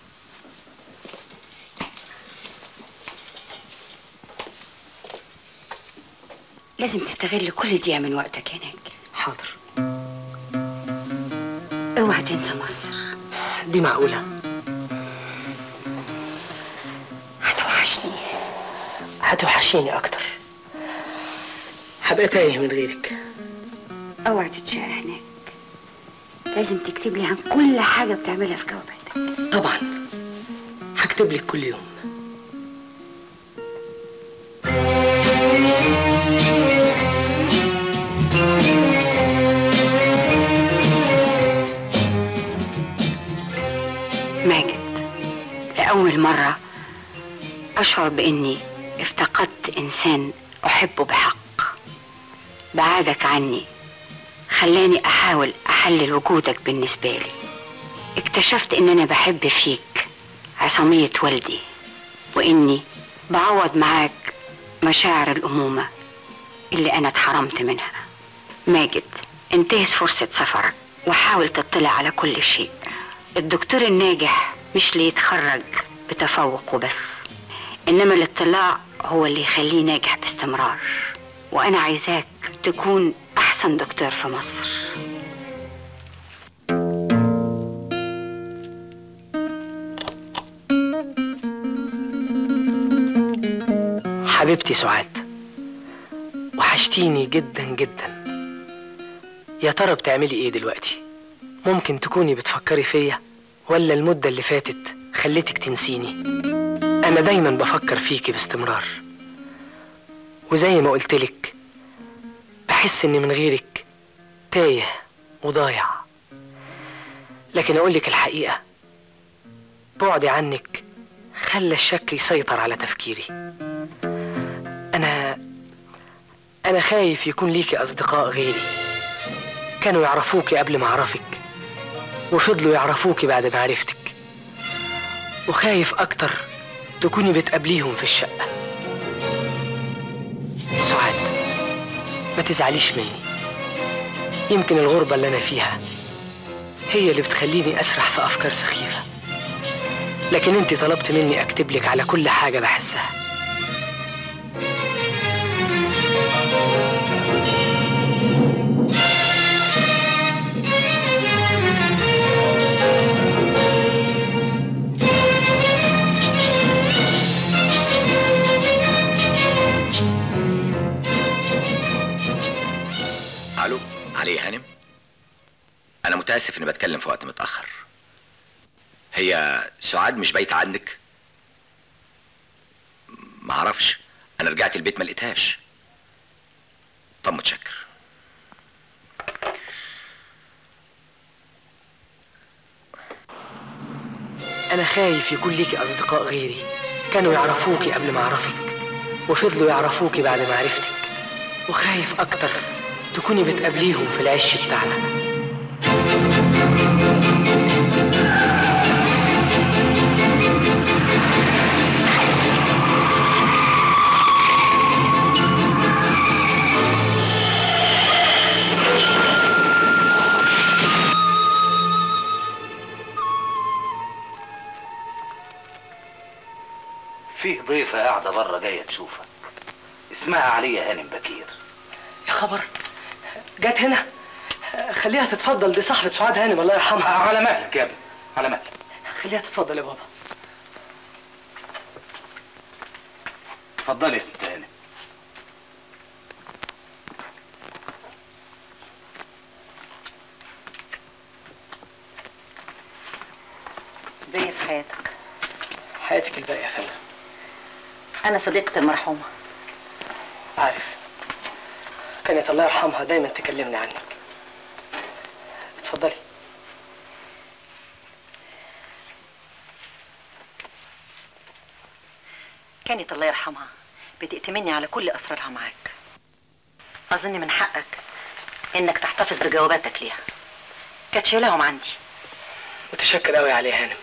G: لازم تستغل كل دقيقه من وقتك هناك
C: حاضر
G: اوعى تنسى مصر
C: دي معقوله
G: هتوحشني
C: هتوحشيني اكتر هبقى تايه من غيرك
G: اوعى تتشاق هناك لازم تكتب لي عن كل حاجه بتعملها في جواباتك
C: طبعا هكتب لك كل يوم
G: لأول مرة أشعر بإني افتقدت إنسان أحبه بحق بعادك عني خلاني أحاول أحلل وجودك بالنسبة لي اكتشفت إن أنا بحب فيك عصامية والدي وإني بعوض معاك مشاعر الأمومة اللي أنا اتحرمت منها ماجد انتهز فرصة سفرك وحاول تطلع على كل شيء الدكتور الناجح مش ليتخرج بتفوق وبس إنما الاطلاع هو اللي يخليه ناجح باستمرار وأنا عايزاك تكون أحسن دكتور في مصر
C: حبيبتي سعاد وحشتيني جدا جدا يا ترى بتعملي ايه دلوقتي ممكن تكوني بتفكري فيا ولا المدة اللي فاتت خليتك تنسيني انا دايما بفكر فيكي باستمرار وزي ما قلتلك بحس اني من غيرك تايه وضايع لكن اقولك الحقيقة بعدي عنك خلى الشك يسيطر على تفكيري أنا أنا خايف يكون ليكي أصدقاء غيري كانوا يعرفوكي قبل ما أعرفك وفضلوا يعرفوكي بعد ما عرفتك وخايف أكتر تكوني بتقابليهم في الشقة سعاد ما تزعليش مني يمكن الغربة اللي أنا فيها هي اللي بتخليني أسرح في أفكار سخيفة لكن انت طلبت مني اكتب لك على كل حاجة بحسها
K: الو علي يا هانم انا متاسف اني بتكلم في وقت متاخر هي سعاد مش بايته عندك ما اعرفش انا رجعت البيت ما لقيتهاش طب متشكر
C: انا خايف يكون ليكي اصدقاء غيري كانوا يعرفوكي قبل ما اعرفك وفضلوا يعرفوكي بعد ما عرفتك وخايف اكتر تكوني بتقابليهم في العش بتاعنا
E: فيه ضيفة قاعدة بره جاية تشوفك اسمها عليا هانم بكير
C: يا خبر جت هنا خليها تتفضل دي صاحبة سعاد هانم الله يرحمها
E: على مهلك يا ابني على مهلك
C: خليها تتفضل يا بابا
E: اتفضلي يا ست هانم
P: ضيف حياتك
C: حياتك الباقية يا فندم
P: أنا صديقة المرحومة
C: عارف كانت الله يرحمها دايما تكلمني عنك اتفضلي
P: كانت الله يرحمها بتأتمني على كل أسرارها معاك أظن من حقك إنك تحتفظ بجواباتك ليها كانت شايلهم عندي
C: متشكر قوي عليه هانم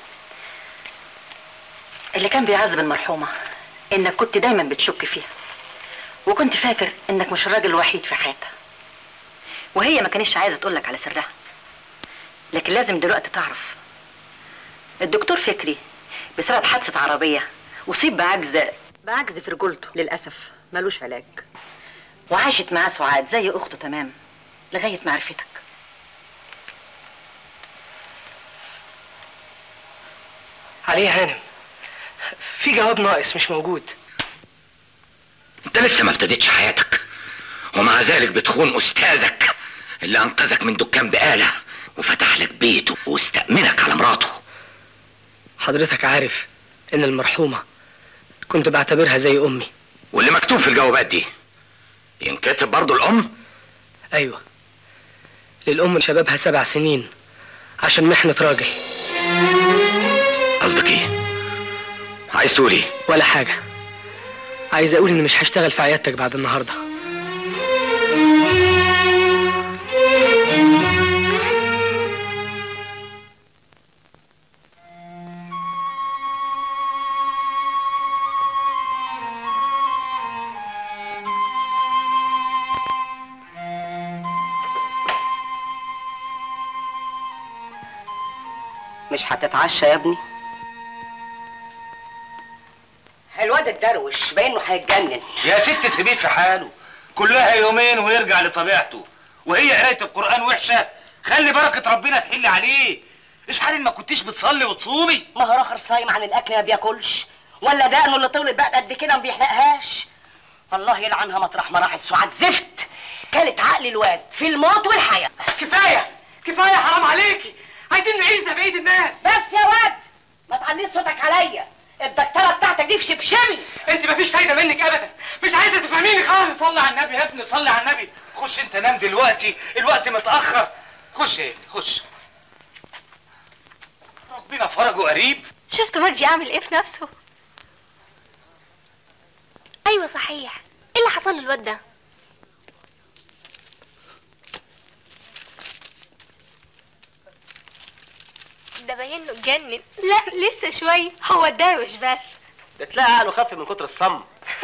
P: اللي كان بيعذب المرحومة إنك كنت دايما بتشك فيها وكنت فاكر إنك مش الراجل الوحيد في حياتها وهي ما كانتش عايزة تقولك على سرها لكن لازم دلوقتي تعرف الدكتور فكري بسبب حادثة عربية أصيب بعجز بعجز في رجولته للأسف ملوش علاج وعاشت معاه سعاد زي أخته تمام لغاية معرفتك
C: عليه هانم في جواب ناقص مش موجود
K: انت لسه ما ابتديتش حياتك ومع ذلك بتخون استاذك اللي انقذك من دكان بقاله وفتح لك بيته واستأمنك على مراته
C: حضرتك عارف ان المرحومة كنت بعتبرها زي امي
K: واللي مكتوب في الجوابات دي ينكتب برضو الام
C: ايوه للام شبابها سبع سنين عشان محنة راجل
K: قصدك ايه عايز تقول ايه
C: ولا حاجة عايز اقول اني مش هشتغل في عيادتك بعد النهارده
D: مش هتتعشى يا ابني الواد الدروش باين انه هيتجنن
E: يا ست سيبيه في حاله كلها يومين ويرجع لطبيعته وهي قرايه القران وحشه خلي بركه ربنا تحل عليه ايش حال ما كنتيش بتصلي وتصومي
D: ما هو راخر صايم عن الاكل ما بياكلش ولا دقنه اللي طولت بقى قد كده ما بيحلقهاش الله يلعنها مطرح ما راحت سعاد زفت كلت عقل الواد في الموت والحياه
C: كفايه كفايه حرام عليكي عايزين نعيش زي بقيه الناس
D: بس يا واد ما تعليش صوتك عليا الدكتوره بتاعتك دي في شبشبي
C: انت مفيش فايده منك ابدا مش عايزه تفهميني خالص
E: صلي على النبي يا ابني صلي على النبي خش انت نام دلوقتي الوقت متاخر خش يا ابني خش ربنا فرجه قريب
H: شفتوا مجدي عامل ايه في نفسه ايوه صحيح ايه اللي حصل للواد ده ده باين له اتجنن لا لسه شويه هو اتدروش بس
I: ده تلاقي عقله خف من كتر الصم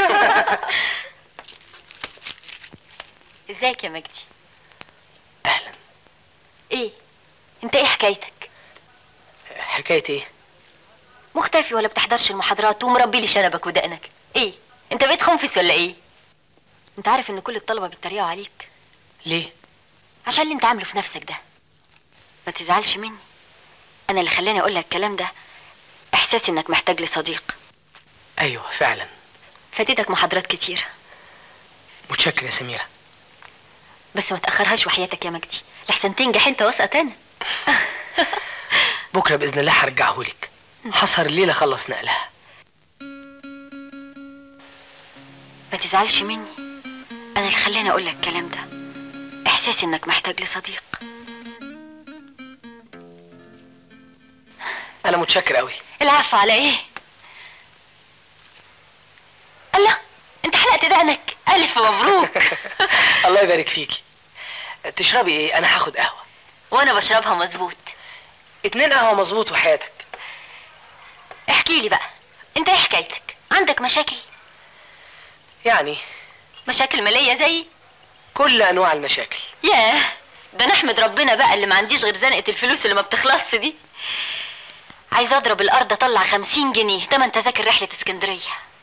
H: ازيك يا مجدي اهلا ايه انت ايه حكايتك
C: حكايه ايه
H: مختفي ولا بتحضرش المحاضرات ومربي لي شنبك ودقنك ايه انت بقيت خنفس ولا ايه انت عارف ان كل الطلبه بيتريقوا عليك
C: ليه
H: عشان اللي انت عامله في نفسك ده ما تزعلش مني انا اللي خلاني اقول لك الكلام ده احساس انك محتاج لصديق
C: ايوه فعلا
H: فاتتك محاضرات كتيره
C: متشكر يا سميره
H: بس ما تاخرهاش وحياتك يا مجدي لحسن تنجح انت واسقط انا
C: بكره باذن الله هرجعهولك هسهر الليله اخلص نقلها
H: ما تزعلش مني انا اللي خلاني اقول لك الكلام ده احساس انك محتاج لصديق
C: انا متشكر قوي
H: العفو على ايه الله انت حلقت دقنك الف مبروك
C: الله يبارك فيكي تشربي ايه انا هاخد قهوه
H: وانا بشربها مظبوط
C: اتنين قهوه مظبوط وحياتك
H: احكي لي بقى انت ايه حكايتك عندك مشاكل
C: يعني
H: مشاكل ماليه زي
C: كل انواع المشاكل
H: ياه ده نحمد ربنا بقى اللي ما عنديش غير زنقه الفلوس اللي ما بتخلصش دي عايزه اضرب الارض اطلع خمسين جنيه تمن تذاكر رحله اسكندريه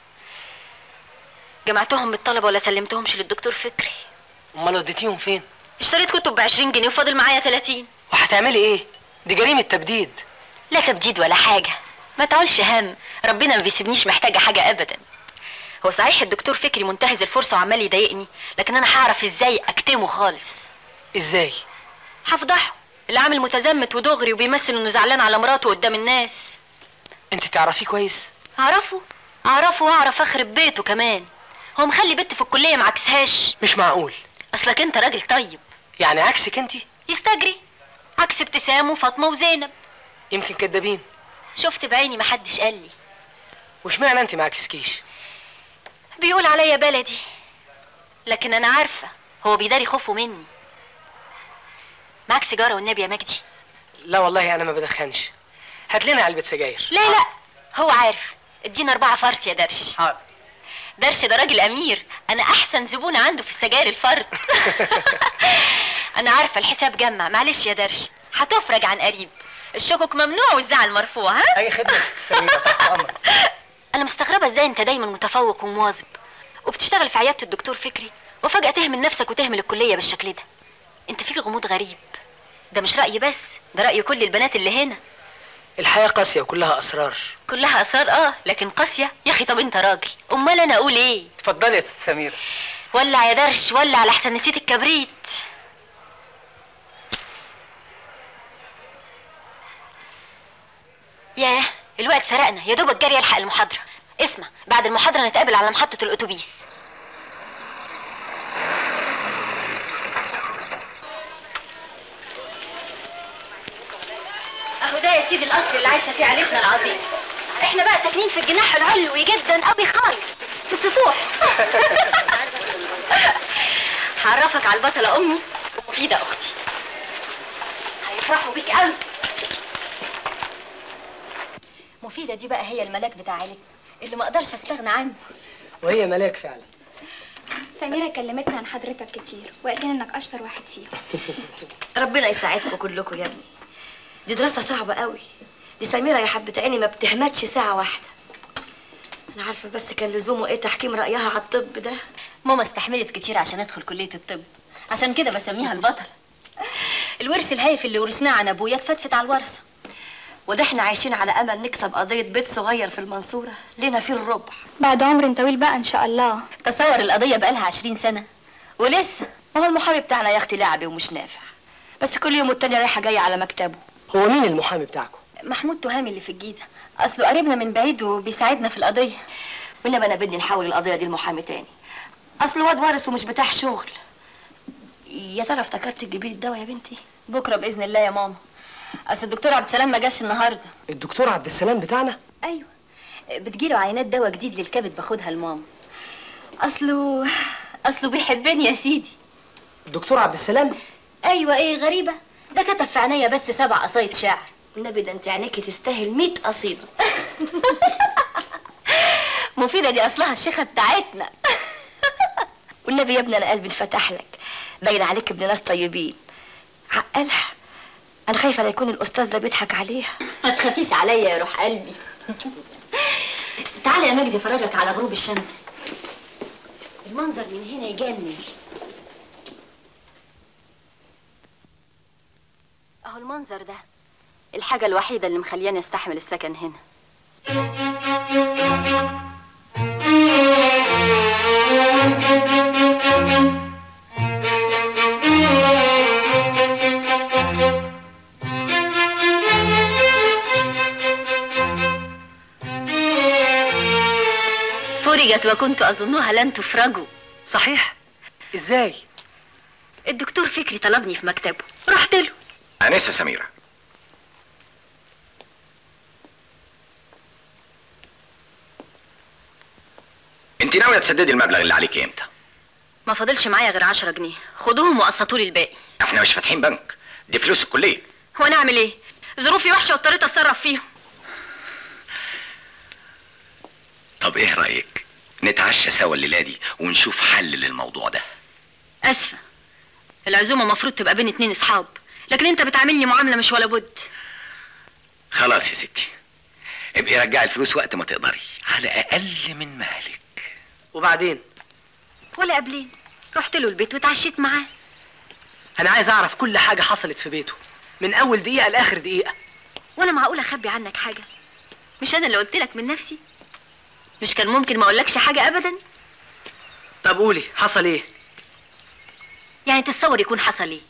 H: جمعتهم من الطلبه ولا سلمتهمش للدكتور فكري
C: امال وديتيهم فين
H: اشتريت كتب ب 20 جنيه وفاضل معايا 30
C: وهتعملي ايه دي جريمه تبديد
H: لا تبديد ولا حاجه ما تعولش هم ربنا ما بيسيبنيش محتاجه حاجه ابدا هو صحيح الدكتور فكري منتهز الفرصه وعمال يضايقني لكن انا هعرف ازاي اكتمه خالص
C: ازاي
H: هفضحه اللي عامل متزمت ودغري وبيمثل انه زعلان على مراته قدام الناس
C: انت تعرفيه كويس
H: اعرفه اعرفه واعرف اخرب بيته كمان هو مخلي بنت في الكليه معكسهاش
C: مش معقول
H: اصلك انت راجل طيب
C: يعني عكسك انت
H: يستجري عكس ابتسام وفاطمه وزينب
C: يمكن كدابين
H: شفت بعيني محدش قال لي
C: واشمعنى انت معكسكيش
H: بيقول عليا بلدي لكن انا عارفه هو بيداري خوفه مني معاك سيجاره والنبي يا مجدي
C: لا والله انا ما بدخنش هات لنا علبه سجاير
H: لا لا هو عارف ادينا اربعه فرط يا درش
C: حاضر
H: درش ده راجل امير انا احسن زبونه عنده في السجاير الفرط انا عارفه الحساب جمع معلش يا درش هتفرج عن قريب الشكك ممنوع والزعل مرفوع ها
C: اي خدمه سميره تحت امرك
H: انا مستغربه ازاي انت دايما متفوق ومواظب وبتشتغل في عياده الدكتور فكري وفجاه تهمل نفسك وتهمل الكليه بالشكل ده انت فيك غموض غريب ده مش رايي بس ده راي كل البنات اللي هنا
C: الحياه قاسيه وكلها اسرار
H: كلها اسرار اه لكن قاسيه يا اخي طب انت راجل امال انا اقول ايه
C: اتفضلي يا ست سميره
H: ولع يا درش ولع على احسن نسيت الكبريت ياه الوقت سرقنا يا دوبك جري الحق المحاضره اسمع بعد المحاضره نتقابل على محطه الاتوبيس اهو ده يا سيدي القصر اللي عايشه فيه عيلتنا العظيم احنا بقى ساكنين في الجناح العلوي جدا قوي خالص في السطوح هعرفك على البطلة امي ومفيدة اختي هيفرحوا بيك قوي مفيدة دي بقى هي الملاك بتاع عيلتنا اللي ما اقدرش استغنى عنه
C: وهي ملاك فعلا
Q: سميرة كلمتنا عن حضرتك كتير وقالت لنا انك اشطر واحد فيهم
R: ربنا يساعدكم كلكم يا ابني دي دراسة صعبة قوي دي سميرة يا حبة عيني ما بتهمتش ساعة واحدة أنا عارفة بس كان لزومه إيه تحكيم رأيها على الطب ده
H: ماما استحملت كتير عشان ادخل كلية الطب عشان كده بسميها البطل الورث الهايف اللي ورثناه عن ابويا اتفتفت على الورثة
R: وده احنا عايشين على أمل نكسب قضية بيت صغير في المنصورة لينا فيه الربع
Q: بعد عمر طويل بقى ان شاء الله
H: تصور القضية بقالها عشرين سنة ولسه
R: ما هو المحامي بتاعنا يا أختي لعبي ومش نافع بس كل يوم والتاني رايحة جاية على مكتبه
C: هو مين المحامي بتاعكم
H: محمود تهامي اللي في الجيزة اصله قريبنا من بعيد وبيساعدنا في القضية
R: وإنما أنا بدي نحول القضية دي لمحامي تاني أصل واد وارث ومش بتاع شغل يا ترى افتكرت تجيبي لي الدواء يا بنتي
H: بكرة بإذن الله يا ماما اصل الدكتور عبد السلام ما جاش النهارده
C: الدكتور عبد السلام بتاعنا
H: ايوه بتجيله عينات دواء جديد للكبد باخدها لماما اصله اصله بيحبني يا سيدي
C: الدكتور عبد السلام
H: ايوه ايه غريبه ده كتب في عينيا بس سبع قصايد شعر
R: والنبي ده انت عينيكي تستاهل 100 قصيدة
H: مفيدة دي اصلها الشيخة بتاعتنا
R: والنبي يا ابني انا قلبي انفتح لك باين عليك ابن ناس طيبين عقلها انا خايفه لا يكون الاستاذ ده بيضحك عليها
H: ما تخافيش عليا يا روح قلبي تعالى يا مجدي افرجك على غروب الشمس المنظر من هنا يجنن اهو المنظر ده الحاجة الوحيدة اللي مخلياني استحمل السكن هنا فرجت وكنت أظنها لن تفرجوا
C: صحيح ازاي
H: الدكتور فكري طلبني في مكتبه رحت له
K: أنسة سميرة انت ناوية تسددي المبلغ اللي عليك امتى؟
H: ما فاضلش معايا غير عشرة جنيه خدوهم وقسطوا لي الباقي
K: احنا مش فاتحين بنك دي فلوس الكلية
H: هو انا اعمل ايه ظروفي وحشه واضطريت اتصرف فيهم
K: طب ايه رأيك؟ نتعشى سوا الليلة دي ونشوف حل للموضوع ده
H: اسفه العزومه المفروض تبقى بين اتنين اصحاب لكن انت بتعاملني معامله مش ولا بد
K: خلاص يا ستي ابقي رجعي الفلوس وقت ما تقدري على أقل من مهلك
C: وبعدين
H: ولا قبلين رحت له البيت واتعشيت معاه
C: انا عايز اعرف كل حاجه حصلت في بيته من اول دقيقه لاخر دقيقه
H: وانا معقول اخبي عنك حاجه مش انا اللي قلت لك من نفسي مش كان ممكن ما اقولكش حاجه ابدا
C: طب قولي حصل ايه
H: يعني تتصور يكون حصل ايه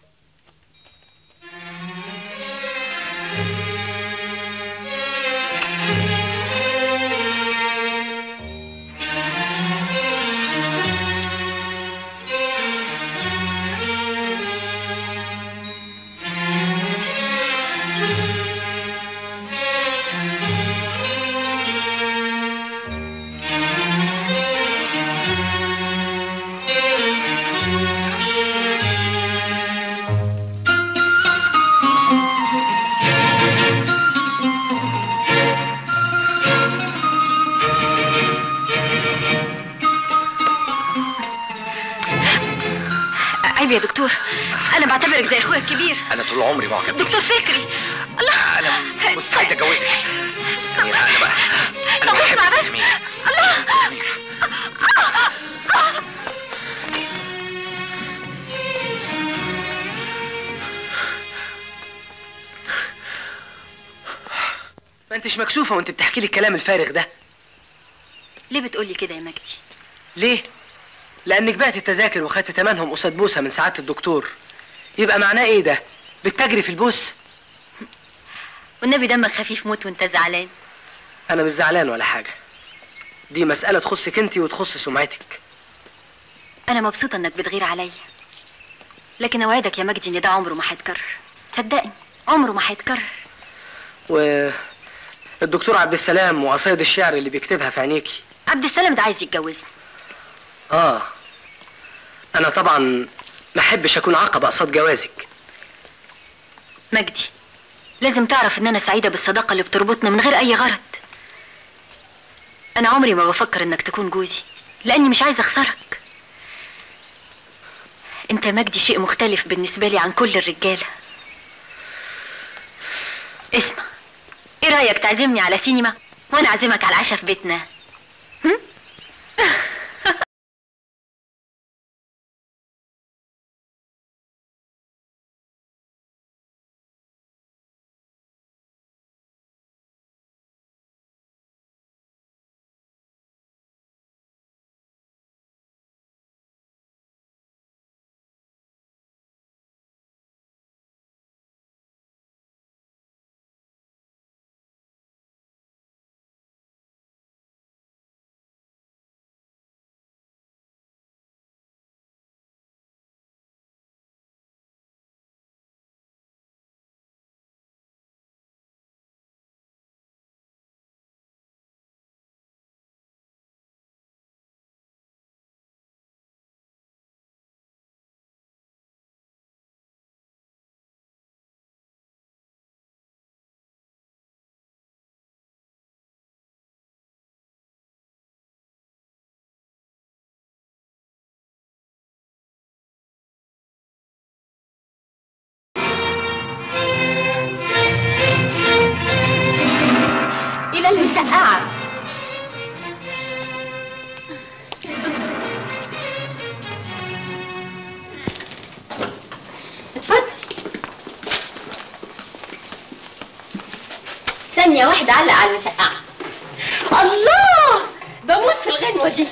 H: عيب يا دكتور انا بعتبرك زي اخويا الكبير
K: أنا طول عمري معجب بيك.
H: دكتور فكري الله
K: أنا مستعد أتجوزك سميرة أنا بقى
H: طب اسمع بس الله
C: ما انتش مكسوفه وانت بتحكي لي الكلام الفارغ ده
H: ليه بتقولي كده يا مجدي
C: ليه لانك بعت التذاكر وخدت تمنهم قصاد بوسه من سعاده الدكتور يبقى معناه ايه ده بتجري في البوس
H: والنبي دمك خفيف موت وانت زعلان
C: انا مش زعلان ولا حاجه دي مساله تخصك انت وتخص سمعتك
H: انا مبسوطه انك بتغير عليا لكن اوعدك يا مجدي ان ده عمره ما هيتكرر صدقني عمره ما هيتكرر
C: و الدكتور عبد السلام وقصايد الشعر اللي بيكتبها في عينيكي
H: عبد السلام ده عايز يتجوزني
C: اه انا طبعا ما احبش اكون عقبه قصاد جوازك
H: مجدي لازم تعرف ان انا سعيده بالصداقه اللي بتربطنا من غير اي غرض انا عمري ما بفكر انك تكون جوزي لاني مش عايزه اخسرك انت يا مجدي شيء مختلف بالنسبه لي عن كل الرجاله اسمع ايه رايك تعزمني على سينما وانا اعزمك على العشاء في بيتنا الى المسقعه اتفضل ثانية واحدة علق على المسقعة الله بموت في الغنوة دي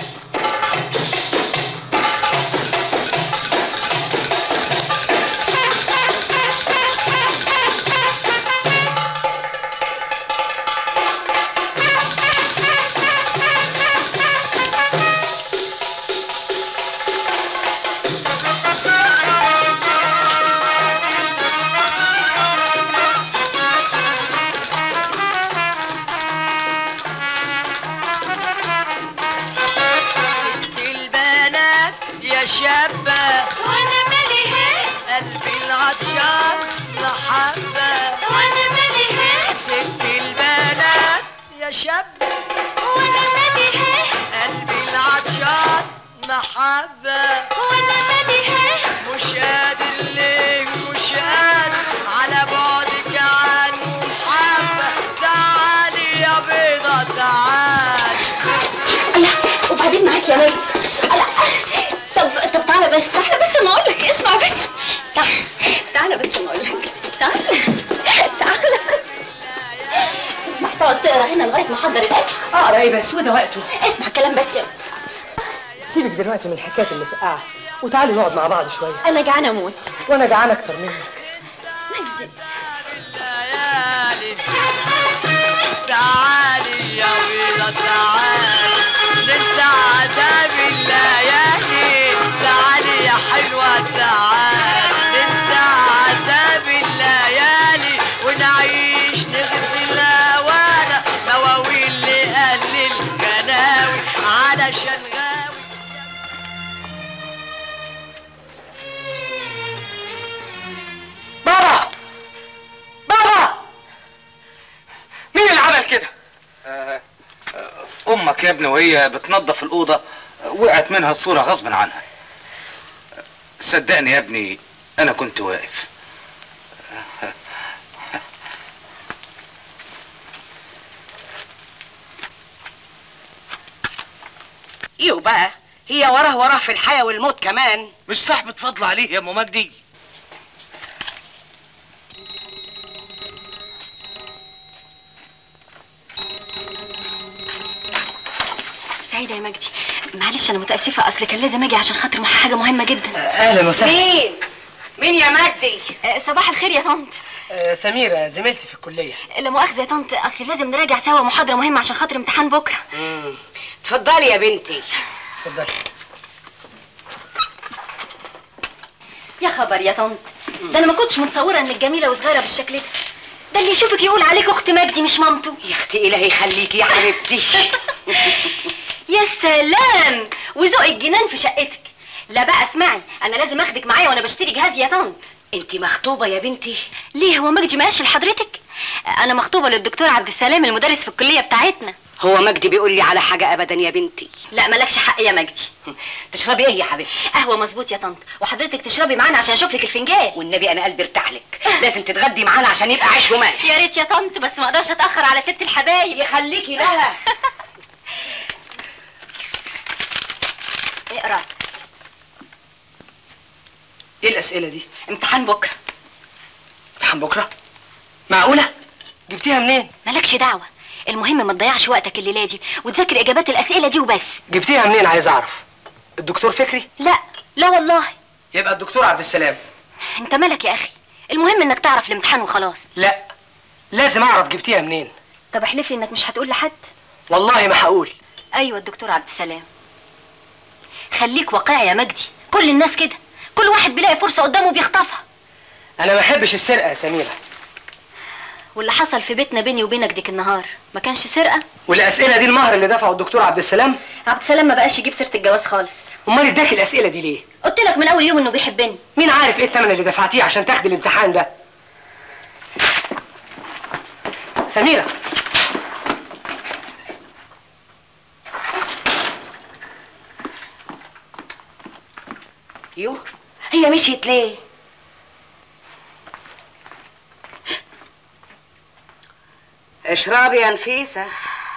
N: البنات يا شابة وانا مالي هيك قلبي العطشان محبة وانا مالي هيك ست البنات يا شابة وانا مالي هيك قلبي العطشان محبة وانا مالي هيك مش قادر ليه مش قادر على بعدك عنه محبة تعالي يا بيضة تعالي
H: وبعدين معاك يا ميت لا طب طب تعالى بس تعالى بس ما اقول لك اسمع بس تعالى تعالى بس ما اقول لك تعالى تعالى اسمع تقعد تقرا هنا لغايه ما احضر الاكل
C: اقرا ايه بس وده وقته
H: اسمع كلام بس يا
C: سيبك دلوقتي من حكايه المسقعه وتعالي نقعد مع بعض شويه
H: انا جعانه اموت
C: وانا جعان اكتر منك
H: مجدي
N: تعالي يا بيضة تعالي ننسى عذاب الليالي تعالي يا حلوة تعالي ننسى عذاب الليالي ونعيش نغسل هوانا مواويل لأهل الجناوي علشان غاوي
C: بابا بابا مين اللي عمل كده
E: امك يا ابني وهي بتنظف الاوضه وقعت منها الصوره غصب عنها صدقني يا ابني انا كنت واقف
D: ايوه بقى هي وراه وراه في الحياة والموت كمان
E: مش صاحبة فضل عليه يا ام مجدي
H: سعيده يا مجدي معلش انا متاسفه اصل كان لازم اجي عشان خاطر حاجه مهمه جدا
C: اهلا وسهلا
D: مين مين يا مجدي
H: آه، صباح الخير يا طنط
C: آه، سميرة زميلتي في الكلية
H: لا مؤاخذه يا طنط اصل لازم نراجع سوا محاضره مهمه عشان خاطر امتحان بكره
D: اتفضلي يا بنتي
C: اتفضلي
H: يا خبر يا طنط ده انا ما كنتش متصوره انك جميله وصغيره بالشكل ده ده اللي يشوفك يقول عليك اخت مجدي مش مامته
D: يا اختي الهي يخليكي يا حبيبتي
H: يا سلام وذوق الجنان في شقتك لا بقى اسمعي انا لازم اخدك معايا وانا بشتري جهاز يا طنط
D: انت مخطوبه يا بنتي
H: ليه هو مجدي ما قالش لحضرتك انا مخطوبه للدكتور عبد السلام المدرس في الكليه بتاعتنا
D: هو مجدي بيقول لي على حاجه ابدا يا بنتي
H: لا مالكش حق يا مجدي
D: تشربي ايه يا حبيبتي
H: قهوه مظبوط يا طنط وحضرتك تشربي معانا عشان اشوف لك الفنجان
D: والنبي انا قلبي ارتاح لك لازم تتغدي معانا عشان يبقى عيش ومال
H: يا ريت يا طنط بس ما اقدرش اتاخر على ست الحبايب
D: يخليكي لها
H: اقرا
C: ايه الاسئله دي
H: امتحان بكره
C: امتحان بكره معقوله جبتيها منين
H: مالكش دعوه المهم ما تضيعش وقتك الليله دي وتذاكر اجابات الاسئله دي وبس
C: جبتيها منين عايز اعرف الدكتور فكري
H: لا لا والله
C: يبقى الدكتور عبد السلام
H: انت مالك يا اخي المهم انك تعرف الامتحان وخلاص
C: لا لازم اعرف جبتيها منين
H: طب احلف لي انك مش هتقول لحد
C: والله ما هقول
H: ايوه الدكتور عبد السلام خليك واقعي يا مجدي كل الناس كده كل واحد بيلاقي فرصه قدامه بيخطفها
C: انا ما احبش السرقه يا سميره
H: واللي حصل في بيتنا بيني وبينك ديك النهار ما كانش سرقه
C: والاسئله دي المهر اللي دفعه الدكتور عبد السلام
H: عبد السلام ما بقاش يجيب سيره الجواز خالص
C: امال اداك الاسئله دي ليه
H: قلت لك من اول يوم انه بيحبني
C: مين عارف ايه الثمن اللي دفعتيه عشان تاخدي الامتحان ده سميره
D: يو هي مشيت ليه اشربي يا نفيسه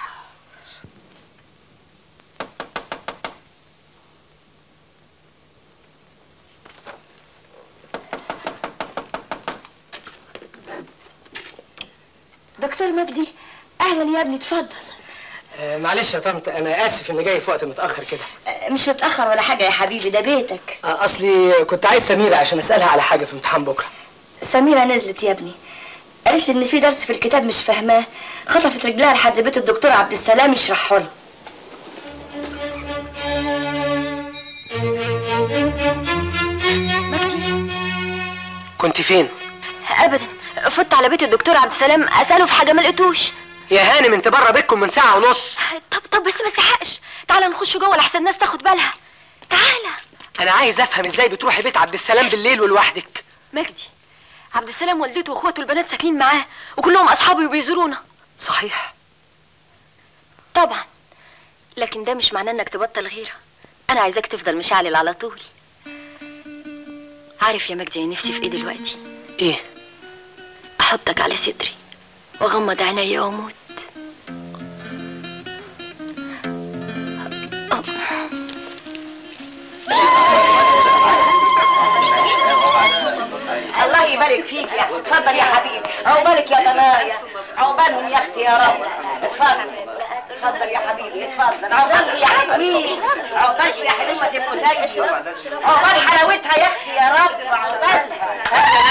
R: دكتور مجدي اهلا يا ابني اتفضل
C: آه معلش يا طنط انا اسف اني جاي في وقت متاخر كده
R: آه، مش متاخر ولا حاجه يا حبيبي ده بيتك
C: آه اصلي كنت عايز سميره عشان اسالها على حاجه في امتحان بكره
R: سميره نزلت يا ابني قالت لي ان في درس في الكتاب مش فاهماه خطفت رجلها لحد بيت الدكتور عبد السلام يشرحه لها
C: كنت فين
H: ابدا فت على بيت الدكتور عبد السلام اساله في حاجه ما لقيتوش
C: يا هانم انت بره بيتكم من ساعه ونص
H: طب طب بس ما تسحقش تعالى نخش جوه لحسن الناس تاخد بالها تعالى
C: انا عايز افهم ازاي بتروحي بيت عبد السلام بالليل ولوحدك
H: مجدي عبد السلام والدته واخواته البنات ساكنين معاه وكلهم اصحابي وبيزورونا
C: صحيح
H: طبعا لكن ده مش معناه انك تبطل غيره انا عايزاك تفضل مشعلل على طول عارف يا مجدي أنا نفسي في ايه دلوقتي
C: ايه
H: احطك على صدري واغمض عينيا واموت
D: الله يبارك فيك يا اتفضل يا حبيبي عقبالك يا بنايا عقبالهم يا اختي يا رب اتفضل اتفضل يا حبيبي اتفضل عقبالك يا حلوين عقبالك يا حلوة المسيد عقبال حلاوتها يا اختي يا رب عقبالها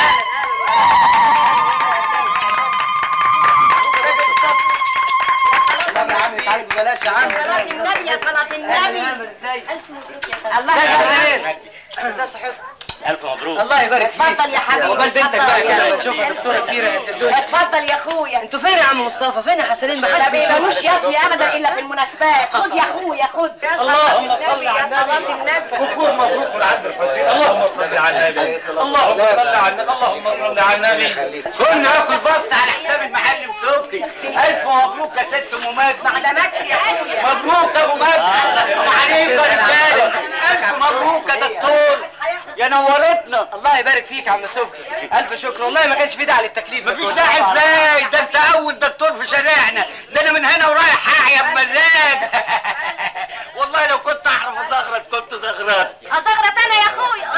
L: طب يا عم تعالى ببلاش يا عم
D: صلاة النبي يا صلاة النبي
H: الف مبروك يا
D: الله يبارك
L: الف مبروك
D: الله يبارك فيك اتفضل يا حبيبي
C: عقبال بنتك
D: اتفضل
C: بقى
D: يا
C: كده
D: روحي.
C: نشوفها دكتوره كبيره قد الدنيا
D: اتفضل يا اخويا
C: انتوا فين يا عم مصطفى فين يا حسنين ما
D: ما
C: حدش
D: بيبانوش
C: بيشوفك.
D: يا ابني ابدا الا في المناسبات خد يا اخويا خد
L: اللهم صل على
D: النبي الناس
L: بخور مبروك من عند الحسين اللهم صل على النبي اللهم صل على النبي اللهم صل على النبي كنا ناكل بسط على حساب المعلم صبحي الف مبروك يا ست ام ماجد
D: ما عدمكش يا اخويا
L: مبروك يا ابو ماجد ابو عليك يا رجاله الف مبروك يا دكتور يا نورتنا
C: الله يبارك فيك يا عم صبحي الف شكر والله ما كانش في داعي للتكليف ده
L: مفيش
C: كله.
L: داعي ازاي ده انت اول دكتور في شارعنا ده انا من هنا ورايح احيا بمزاج والله لو كنت اعرف ازغرط كنت زغرط
H: اصغرت انا يا اخويا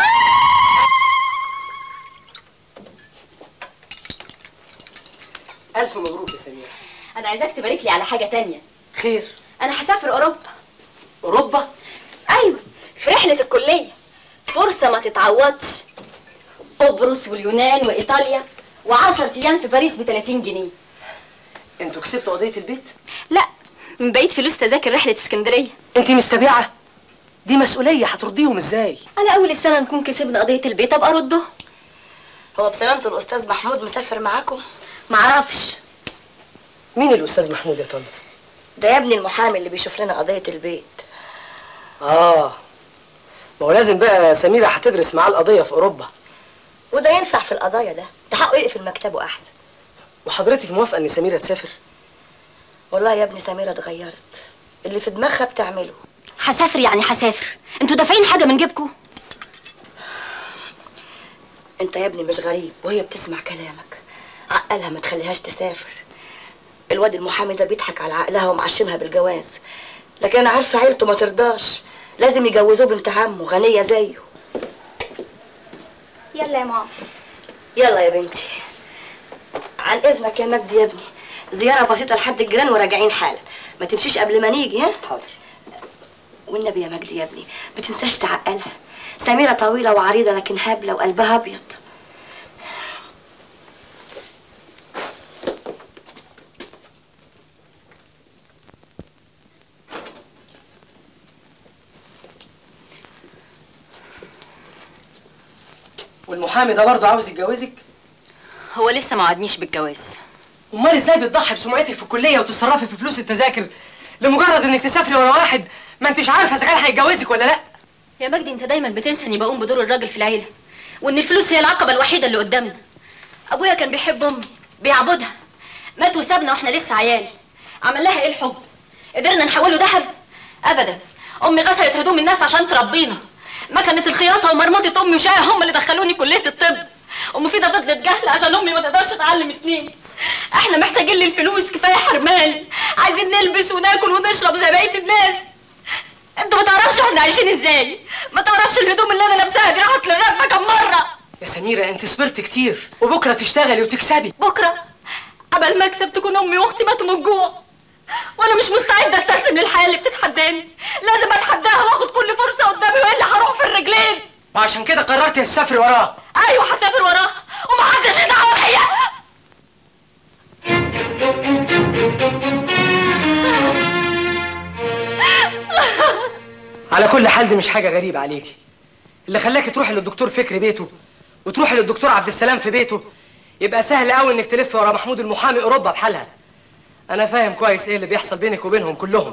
C: الف مبروك يا سميره
H: انا عايزاك تبارك لي على حاجه تانية
C: خير
H: انا هسافر اوروبا
C: اوروبا
H: ايوه في رحله الكليه فرصه ما تتعوضش قبرص واليونان وايطاليا و10 ايام في باريس ب 30 جنيه
C: انتوا كسبتوا قضيه البيت
H: لا من بقيت فلوس تذاكر رحله اسكندريه
C: انت مستبيعه دي مسؤوليه هترضيهم ازاي
H: على اول السنه نكون كسبنا قضيه البيت ابقى ارده
R: هو بسلامته الاستاذ محمود مسافر معاكم معرفش
C: مين الاستاذ محمود يا طنط
R: ده يا ابني المحامي اللي بيشوف لنا قضيه البيت
C: اه ما هو لازم بقى سميرة هتدرس معاه القضية في أوروبا
R: وده ينفع في القضايا ده ده حقه يقفل مكتبه احسن
C: وحضرتك موافقة إن سميرة تسافر؟
R: والله يا ابني سميره اتغيرت اللي في دماغها بتعمله
H: هسافر يعني هسافر انتوا دافعين حاجه من جيبكم
R: انت يا ابني مش غريب وهي بتسمع كلامك عقلها ما تخليهاش تسافر الواد المحامي ده بيضحك على عقلها ومعشمها بالجواز لكن انا عارفه عيلته ما ترضاش لازم يجوزوه بنت عمه غنيه زيه
Q: يلا يا ماما
R: يلا يا بنتي عن اذنك يا مجدي يا ابني زياره بسيطه لحد الجيران وراجعين حالا ما تمشيش قبل ما نيجي ها حاضر والنبي يا مجدي يا ابني ما تنساش تعقلها سميره طويله وعريضه لكن هبله وقلبها ابيض
C: والمحامي ده برضه عاوز يتجوزك؟
H: هو لسه ما وعدنيش بالجواز
C: أمال إزاي بتضحي بسمعتك في الكلية وتتصرفي في فلوس التذاكر لمجرد إنك تسافري ورا واحد ما أنتش عارفة إذا كان هيتجوزك ولا لأ؟
H: يا مجدي انت دايما بتنسى اني بقوم بدور الراجل في العيله وان الفلوس هي العقبه الوحيده اللي قدامنا ابويا كان بيحب امي بيعبدها مات وسابنا واحنا لسه عيال عمل لها ايه الحب قدرنا نحوله ذهب ابدا امي غسلت هدوم الناس عشان تربينا مكنه الخياطه ومرمطه امي وشايه هم اللي دخلوني كليه الطب ومفيده فضلت جهله عشان امي ما تقدرش تعلم اتنين احنا محتاجين للفلوس كفايه حرمان عايزين نلبس وناكل ونشرب زي بقيه الناس انت ما تعرفش احنا عايشين ازاي ما تعرفش الهدوم اللي انا لابساها دي راحت للرفه كم مره
C: يا سميرة أنت صبرت كتير وبكرة تشتغلي وتكسبي
H: بكره قبل ما اكسب تكون امي واختي ماتوا من الجوع وانا مش مستعده استسلم للحياه اللي بتتحداني لازم اتحداها واخد كل فرصه قدامي والا هروح في الرجلين
C: وعشان كده قررت تسافري وراه
H: ايوه هسافر وراها ومحدش يدعوى بيا
C: على كل حال دي مش حاجة غريبة عليكي اللي خلاكي تروحي للدكتور فكري بيته وتروحي للدكتور عبد السلام في بيته يبقى سهل قوي انك تلفي ورا محمود المحامي اوروبا بحالها انا فاهم كويس ايه اللي بيحصل بينك وبينهم كلهم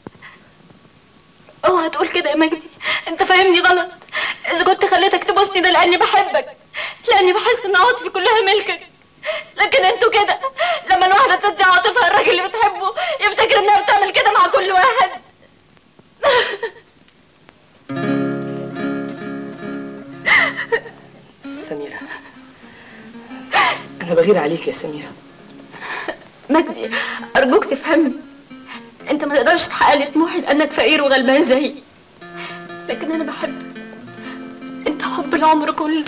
H: اوعى تقول كده يا مجدي انت فاهمني غلط اذا كنت خليتك تبوسني ده لاني بحبك لاني بحس ان عاطفي كلها ملكك لكن انتوا كده لما الواحده تدي عاطفها الراجل اللي بتحبه يفتكر انها بتعمل كده مع كل واحد
C: سميرة انا بغير عليك يا سميرة
H: مجدي ارجوك تفهمني انت ما تقدرش تحقق لي طموحي لانك فقير وغلبان زيي لكن انا بحبك انت حب العمر كله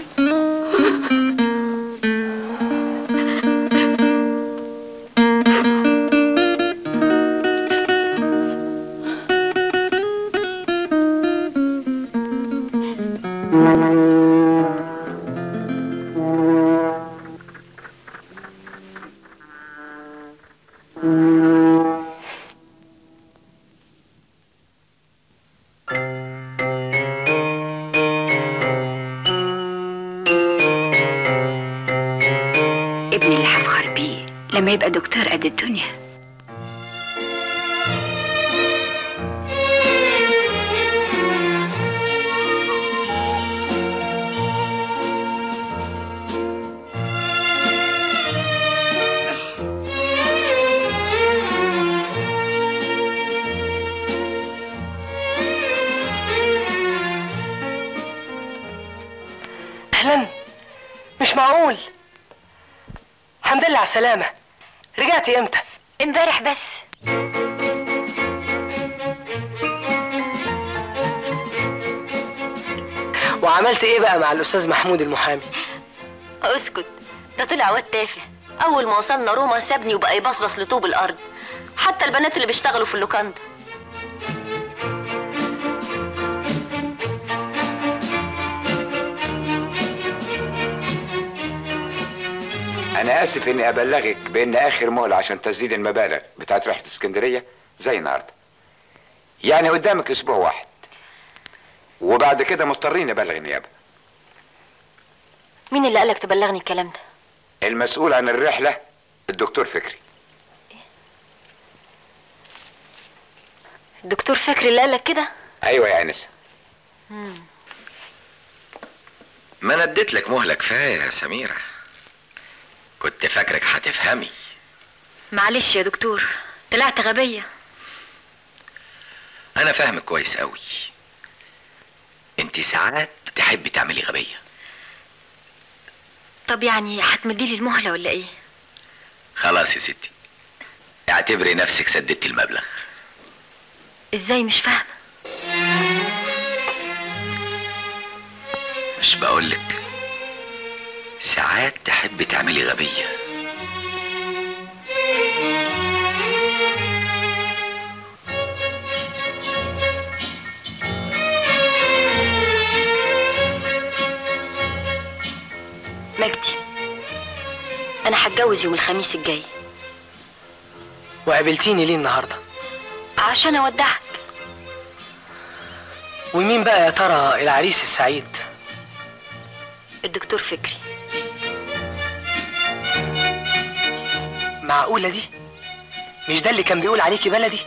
G: ابني اللي هفخر بيه لما يبقى دكتور قد الدنيا
C: اهلا مش معقول الحمد لله على السلامة رجعتي امتى؟
H: امبارح بس
C: وعملت ايه بقى مع الاستاذ محمود المحامي؟
H: اسكت ده طلع واد تافه اول ما وصلنا روما سابني وبقى يبصبص لطوب الارض حتى البنات اللي بيشتغلوا في اللوكاندا
K: انا اسف اني ابلغك بان اخر مهله عشان تسديد المبالغ بتاعت رحله اسكندريه زي النهارده يعني قدامك اسبوع واحد وبعد كده مضطرين نبلغ النيابه
H: مين اللي قالك تبلغني الكلام ده
K: المسؤول عن الرحله الدكتور فكري
H: الدكتور فكري اللي قالك كده
K: ايوه يا انسه
H: مم.
K: ما انا اديت لك مهله كفايه يا سميره كنت فاكرك هتفهمي
H: معلش يا دكتور طلعت غبية
K: انا فاهمك كويس قوي انت ساعات تحبي تعملي غبيه
H: طب يعني هتمديلي المهلة ولا ايه
K: خلاص يا ستي اعتبري نفسك سددتي المبلغ
H: ازاي مش فاهمة
K: مش بقولك ساعات تحبي تعملي غبيه
H: مجدي انا هتجوز يوم الخميس الجاي
C: وقابلتيني ليه النهارده
H: عشان اودعك
C: ومين بقى يا ترى العريس السعيد
H: الدكتور فكري
C: معقوله دي مش ده اللي كان بيقول عليكي بلدي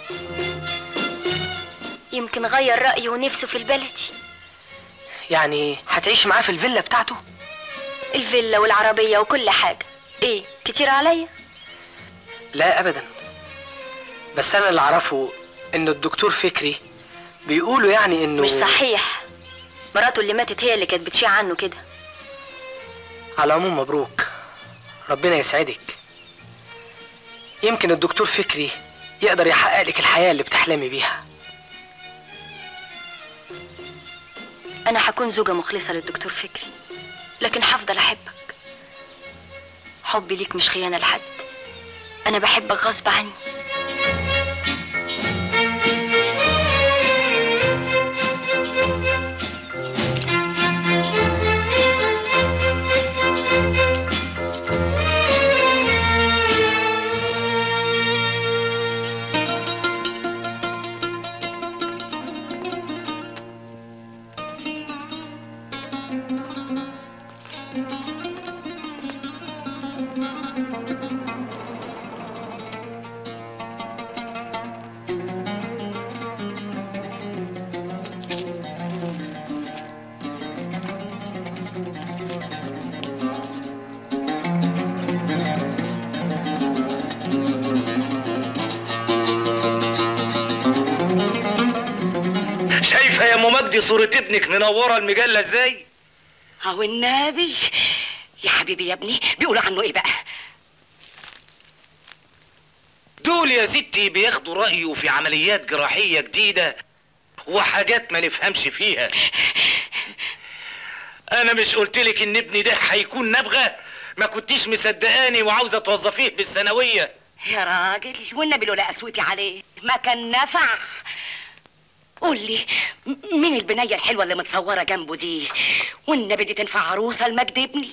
H: يمكن غير رأيه ونفسه في البلدي
C: يعني هتعيش معاه في الفيلا بتاعته
H: الفيلا والعربية وكل حاجة ايه كتير عليا
C: لا ابدا بس انا اللي اعرفه ان الدكتور فكري بيقولوا يعني انه
H: مش صحيح مراته اللي ماتت هي اللي كانت بتشيع عنه كده
C: على العموم مبروك ربنا يسعدك يمكن الدكتور فكري يقدر يحقق لك الحياة اللي بتحلمي بيها
H: انا هكون زوجة مخلصة للدكتور فكري لكن هفضل احبك حبي ليك مش خيانة لحد انا بحبك غصب عني
E: شايفه يا ام مجدي صوره ابنك منوره المجله ازاي
D: اهو النبي يا حبيبي يا ابني بيقولوا عنه ايه بقى
E: دول يا ستي بياخدوا رايه في عمليات جراحيه جديده وحاجات ما نفهمش فيها انا مش قلتلك ان ابني ده هيكون نبغه ما كنتيش مصدقاني وعاوزه توظفيه بالثانويه
D: يا راجل والنبي لولا قسوتي عليه ما كان نفع قول لي م- مين البنية الحلوة اللي متصورة جنبه دي والنبي دي تنفع عروسة لمجد ابني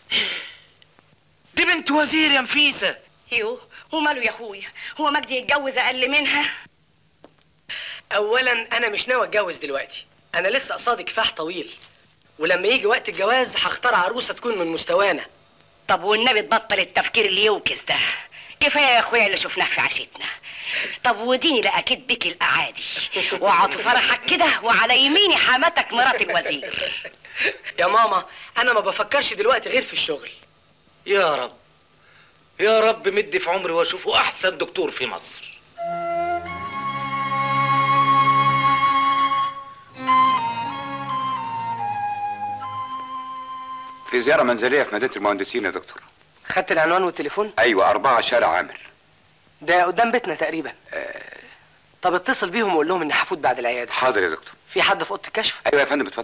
E: دي بنت وزير يا نفيسة
D: يو وماله يا اخويا هو مجدي يتجوز اقل منها
C: اولا انا مش ناوي اتجوز دلوقتي انا لسه قصادي كفاح طويل ولما يجي وقت الجواز هختار عروسه تكون من مستوانا
D: طب والنبي تبطل التفكير اللي يوكس ده كفايه يا اخويا اللي شفناه في عشتنا طب وديني لا اكيد بيك الاعادي واقعد في فرحك كده وعلى يميني حماتك مرات الوزير
C: يا ماما انا ما بفكرش دلوقتي غير في الشغل
E: يا رب يا رب مدي في عمري واشوفه احسن دكتور في مصر
S: في زيارة منزلية في مدينة المهندسين يا دكتور
C: خدت العنوان والتليفون
S: أيوة أربعة شارع عامر
C: ده قدام بيتنا تقريبا طب اتصل بيهم وقول لهم اني هفوت بعد العياده
S: حاضر يا دكتور
C: في حد في اوضه الكشف
S: أيوة يا فندم اتفضل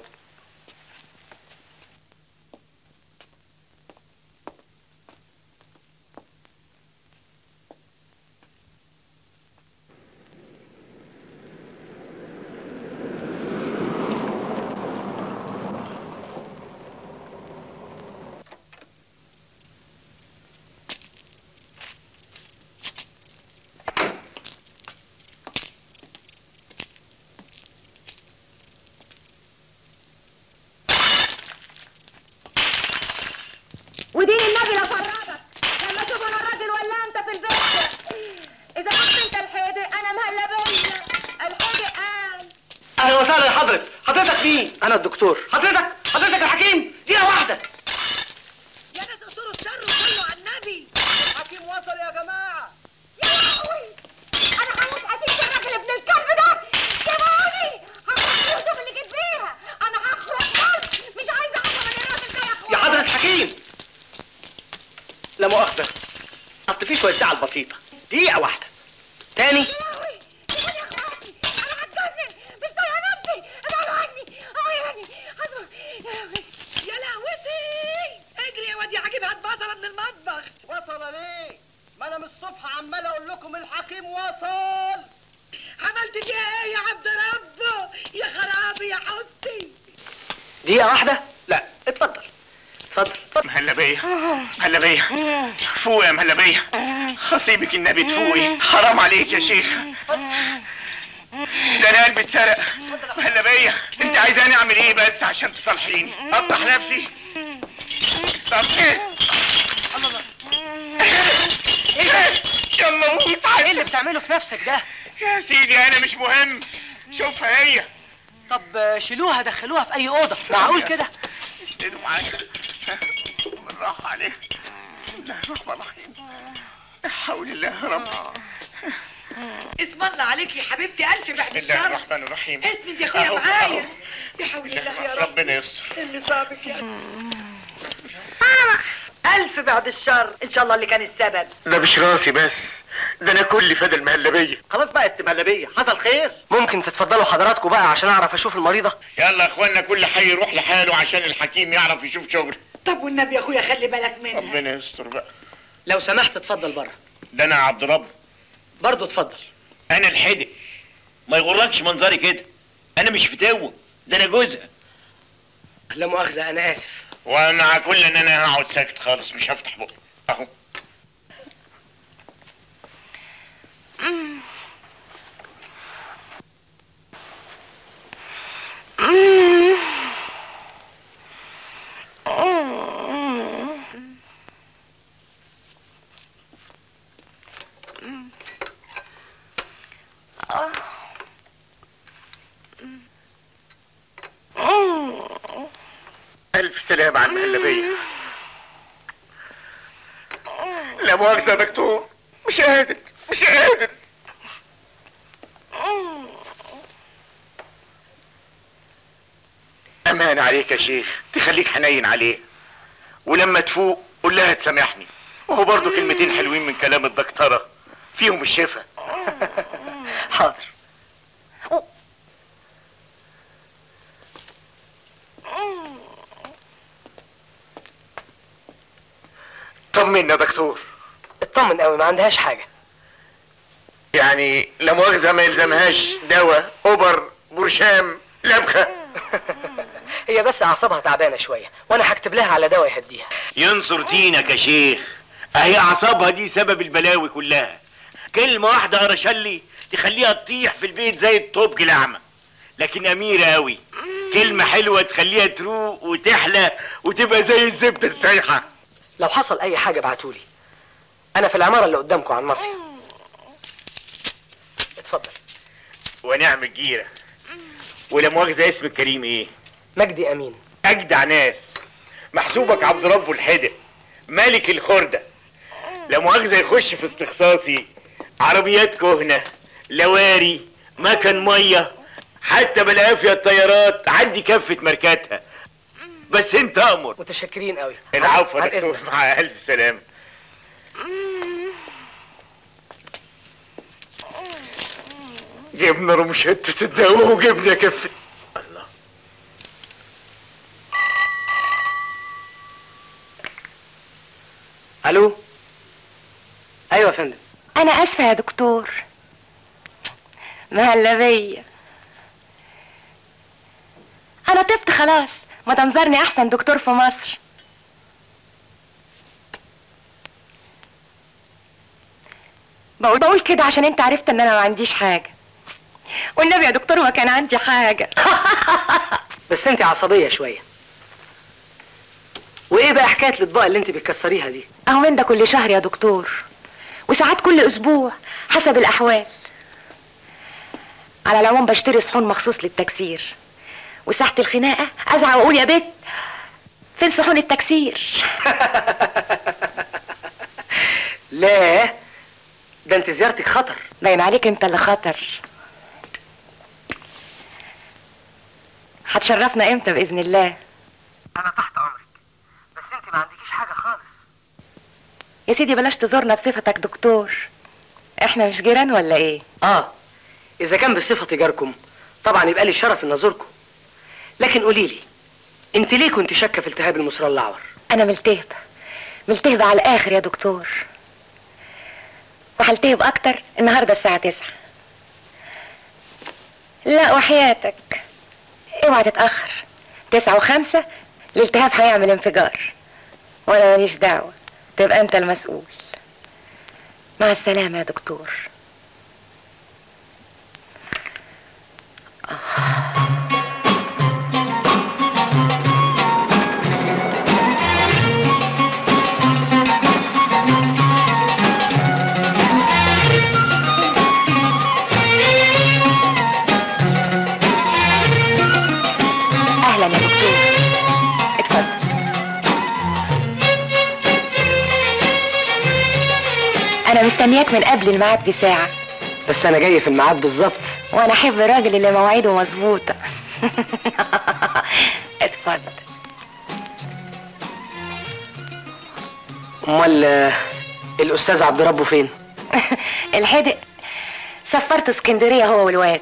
F: حضرتك حضرتك مين
C: انا الدكتور
F: حضرتك حضرتك الحكيم دقيقه واحده
N: يا ناس اقصروا الشر وصلوا على النبي الحكيم وصل يا جماعه يا لهوي انا هموت هتيجي الراجل ابن الكلب ده سيبوني هاخد فلوسه اللي جيت بيها انا هخرج مش عايزه اعرف من الراجل ده يا اخويا
F: يا حضرة الحكيم لا مؤاخذة حط فيه شوية زعل بسيطة دقيقة واحدة تاني
N: مش طايقه نفسي ابعدوا عني عيني يا لهوتي اجري يا واد يا عجيب هات بصله من المطبخ
O: وصل ليه؟ ما انا من الصبح عمال اقول لكم الحكيم وصل
N: عملت فيها ايه يا عبد ربه يا خرابي يا حستي
F: دقيقة واحدة لا اتفضل اتفضل
E: مهلبية مهلبية فوق يا مهلبية خصيبك النبي تفوقي حرام عليك يا شيخ ده انا قلبي اتسرق مهلبية انت عايزاني اعمل ايه بس عشان تصالحيني افتح نفسي طب ايه يلا موت
C: ايه اللي بتعمله في نفسك ده
E: يا سيدي انا مش مهم شوفها هي
C: طب آه، شيلوها دخلوها في اي اوضه معقول كده
E: اشتروا معايا بالراحة عليك بسم الله الرحمن الرحيم لا حول الله يا رب
N: اسم الله عليك يا حبيبتي الف بعد
E: بسم الله
N: الشر
E: الرحمن الرحيم
N: اسند يا اخويا
E: أهو،
N: معايا
E: أهو.
N: يا حول
E: بسم
N: الله يا
E: الله
N: رب
E: ربنا يستر
N: اللي صابك يا
O: ألف بعد الشر إن شاء الله اللي كان السبب
E: ده مش راسي بس ده انا كلي فدا المهلبية
F: خلاص بقى التمهلبية حصل خير
C: ممكن تتفضلوا حضراتكم بقى عشان اعرف اشوف المريضه
E: يلا يا اخوانا كل حي يروح لحاله عشان الحكيم يعرف يشوف شغل
N: طب والنبي يا اخويا خلي بالك منها
E: ربنا يستر بقى
C: لو سمحت اتفضل بره
E: ده انا عبد رب
C: برضه اتفضل
E: انا الحدق ما يغركش منظري كده انا مش فتوه ده انا جوزها
C: لا مؤاخذه انا اسف
E: وانا على كل ان انا هقعد ساكت خالص مش هفتح بقى اهو الف سلام على المهلبية لا مؤاخذة يا دكتور مش قادر مش قادر امان عليك يا شيخ تخليك حنين عليه ولما تفوق قول لها تسامحني وهو برضه كلمتين حلوين من كلام الدكتورة فيهم الشفا
C: حاضر
E: طمنا يا دكتور
C: اطمن قوي ما عندهاش حاجه
E: يعني لا مؤاخذة ما يلزمهاش دواء اوبر برشام لبخة
C: هي بس اعصابها تعبانه شويه وانا هكتب لها على دواء يهديها
E: ينصر دينك يا شيخ اهي اعصابها دي سبب البلاوي كلها كلمة واحدة قرشلي تخليها تطيح في البيت زي الطوب الأعمى لكن أميرة أوي كلمة حلوة تخليها تروق وتحلى وتبقى زي الزبدة السايحة
C: لو حصل اي حاجه ابعتولي انا في العماره اللي قدامكم على الناصيه اتفضل
E: ونعم الجيرة ولا مؤاخذة اسمك كريم ايه؟
C: مجدي امين
E: أجدع ناس محسوبك عبد ربه الحدق ملك الخردة لا مؤاخذة يخش في استخصاصي عربيات كهنة لواري مكن مية حتى بالعافية الطيارات عندي كفة ماركاتها بس انت امر
C: متشكرين قوي
E: العفو يا
C: عن
E: دكتور
C: إذنك.
E: مع الف سلامة جبنا رمشتة الدواء وجبنا كفة
C: الو ايوه يا فندم
T: أنا آسفة يا دكتور مهلبية أنا طبت خلاص مدام زارني أحسن دكتور في مصر بقول بقول كده عشان انت عرفت ان انا ما عنديش حاجة والنبي يا دكتور ما كان عندي حاجة
C: بس انت عصبيه شويه وايه بقى حكايه الاطباق اللي انت بتكسريها دي
T: اهو من ده كل شهر يا دكتور وساعات كل اسبوع حسب الاحوال على العموم بشتري صحون مخصوص للتكسير وساعة الخناقة ازعق واقول يا بت فين صحون التكسير
C: لا ده انت زيارتك خطر
T: باين عليك انت اللي خطر هتشرفنا امتى باذن الله
C: انا تحت امرك بس انت ما عندكيش حاجه خالص
T: يا سيدي بلاش تزورنا بصفتك دكتور احنا مش جيران ولا ايه
C: اه اذا كان بصفتي جاركم طبعا يبقى لي الشرف ان ازوركم لكن قولي لي انت ليه كنت شاكه في التهاب المصرى الاعور
T: انا ملتهبة ملتهبة على الاخر يا دكتور وهلتهب اكتر النهاردة الساعة تسعة لا وحياتك اوعى تتأخر تسعة وخمسة الالتهاب هيعمل انفجار وانا ماليش دعوة تبقى انت المسؤول مع السلامة يا دكتور اهلا يا دكتور اتفضل انا مستنياك من قبل الميعاد بساعة
C: بس انا جاي في الميعاد بالظبط
T: وانا احب الراجل اللي مواعيده مظبوطة اتفضل
C: امال آه، الاستاذ عبد ربه فين
T: الحدق سفرته اسكندرية هو والواد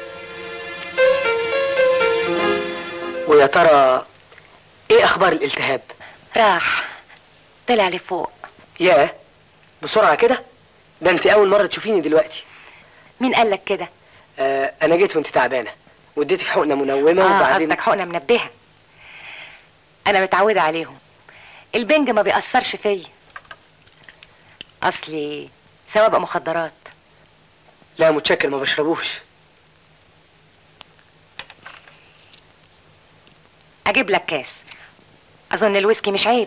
C: ويا ترى ايه اخبار الالتهاب
T: راح طلع لفوق
C: ياه بسرعه كده ده انت اول مره تشوفيني دلوقتي
T: مين قال لك كده
C: آه انا جيت وانت تعبانه واديتك حقنه منومه
T: اه
C: وبعدين
T: قصدك حقنة منبهة انا متعودة عليهم البنج ما بيأثرش فيا اصلي سوابق مخدرات
C: لا متشكر ما بشربوش
T: اجيب لك كاس اظن الويسكي مش عيب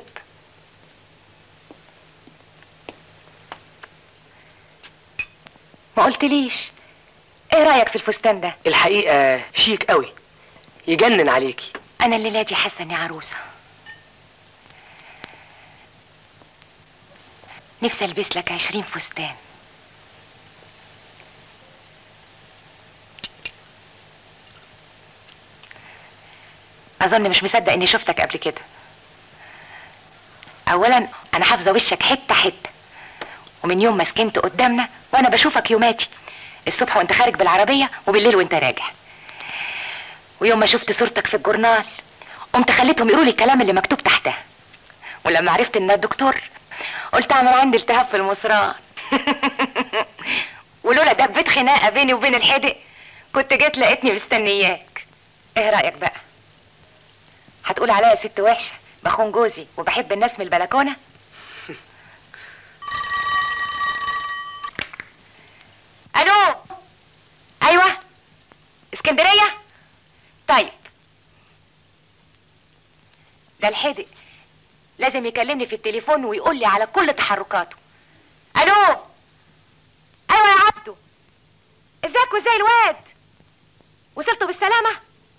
T: ما قلتليش ايه رايك في الفستان ده
C: الحقيقه شيك قوي يجنن عليكي
T: انا الليله دي حاسه اني عروسه نفسي البس لك عشرين فستان اظن مش مصدق اني شفتك قبل كده اولا انا حافظه وشك حته حته ومن يوم ما سكنت قدامنا وانا بشوفك يوماتي الصبح وانت خارج بالعربيه وبالليل وانت راجع ويوم ما شفت صورتك في الجورنال قمت خليتهم يقولوا لي الكلام اللي مكتوب تحتها ولما عرفت ان دكتور قلت اعمل عندي التهاب في المصران ولولا دبت خناقه بيني وبين الحدق كنت جيت لقيتني مستنياك ايه رايك بقى هتقول عليا ست وحشه بخون جوزي وبحب الناس من البلكونه الو ايوه اسكندريه طيب ده الحدق لازم يكلمني في التليفون ويقول لي على كل تحركاته الو ايوه يا عبدو ازيك وازاي الواد وصلتوا بالسلامه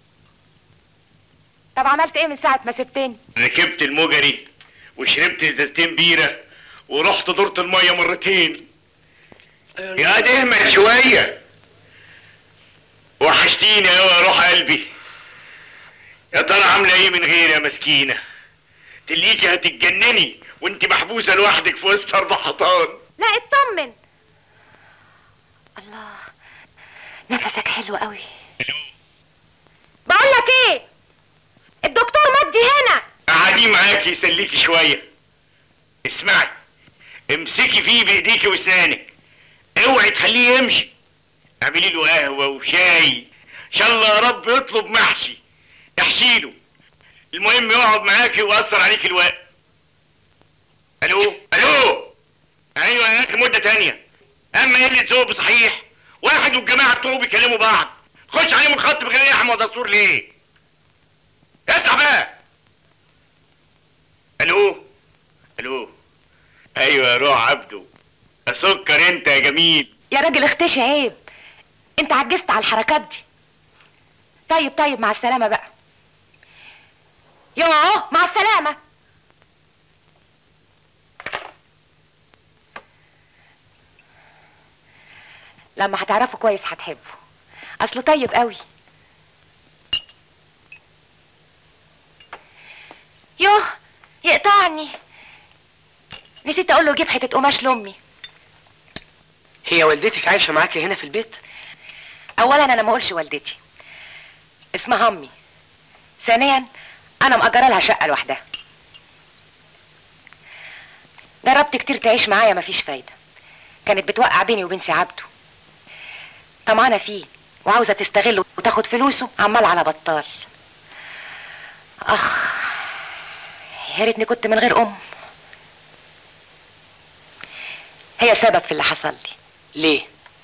T: طب عملت ايه من ساعه ما سبتني
E: ركبت المجري وشربت ازازتين بيره ورحت دورة المية مرتين يا ده اهمل شوية وحشتيني اوي يا روح قلبي يا ترى عاملة ايه من غيري يا مسكينة تليكي هتتجنني وانت محبوسة لوحدك في وسط اربع حيطان
T: لا اطمن الله نفسك حلو قوي بقول لك ايه الدكتور مجدي هنا
E: قاعدين معاكي يسليكي شوية اسمعي امسكي فيه بايديكي واسنانك اوعي تخليه يمشي اعملي له قهوة وشاي ان شاء الله يا رب يطلب محشي احشي له المهم يقعد معاكي ويأثر عليكي الوقت الو الو ايوه يا اخي مدة تانية اما قلة ذوق صحيح واحد والجماعة بتوعه بيكلموا بعض خش عليهم الخط بغير احمد دستور ليه افتح بقى الو الو ايوه يا روح عبده يا سكر انت يا جميل
T: يا راجل اختشي عيب انت عجزت على الحركات دي طيب طيب مع السلامة بقى يوه مع السلامة لما هتعرفه كويس هتحبه اصله طيب قوي يوه يقطعني نسيت اقول له جيب حته قماش لامي
C: هي والدتك عايشه معاكي هنا في البيت
T: اولا انا ما اقولش والدتي اسمها امي ثانيا انا مأجره لها شقه لوحدها جربت كتير تعيش معايا مفيش فايده كانت بتوقع بيني وبين سي عبده طمعانه فيه وعاوزه تستغله وتاخد فلوسه عمال على بطال اخ يا ريتني كنت من غير ام هي سبب في اللي حصل لي
C: ليه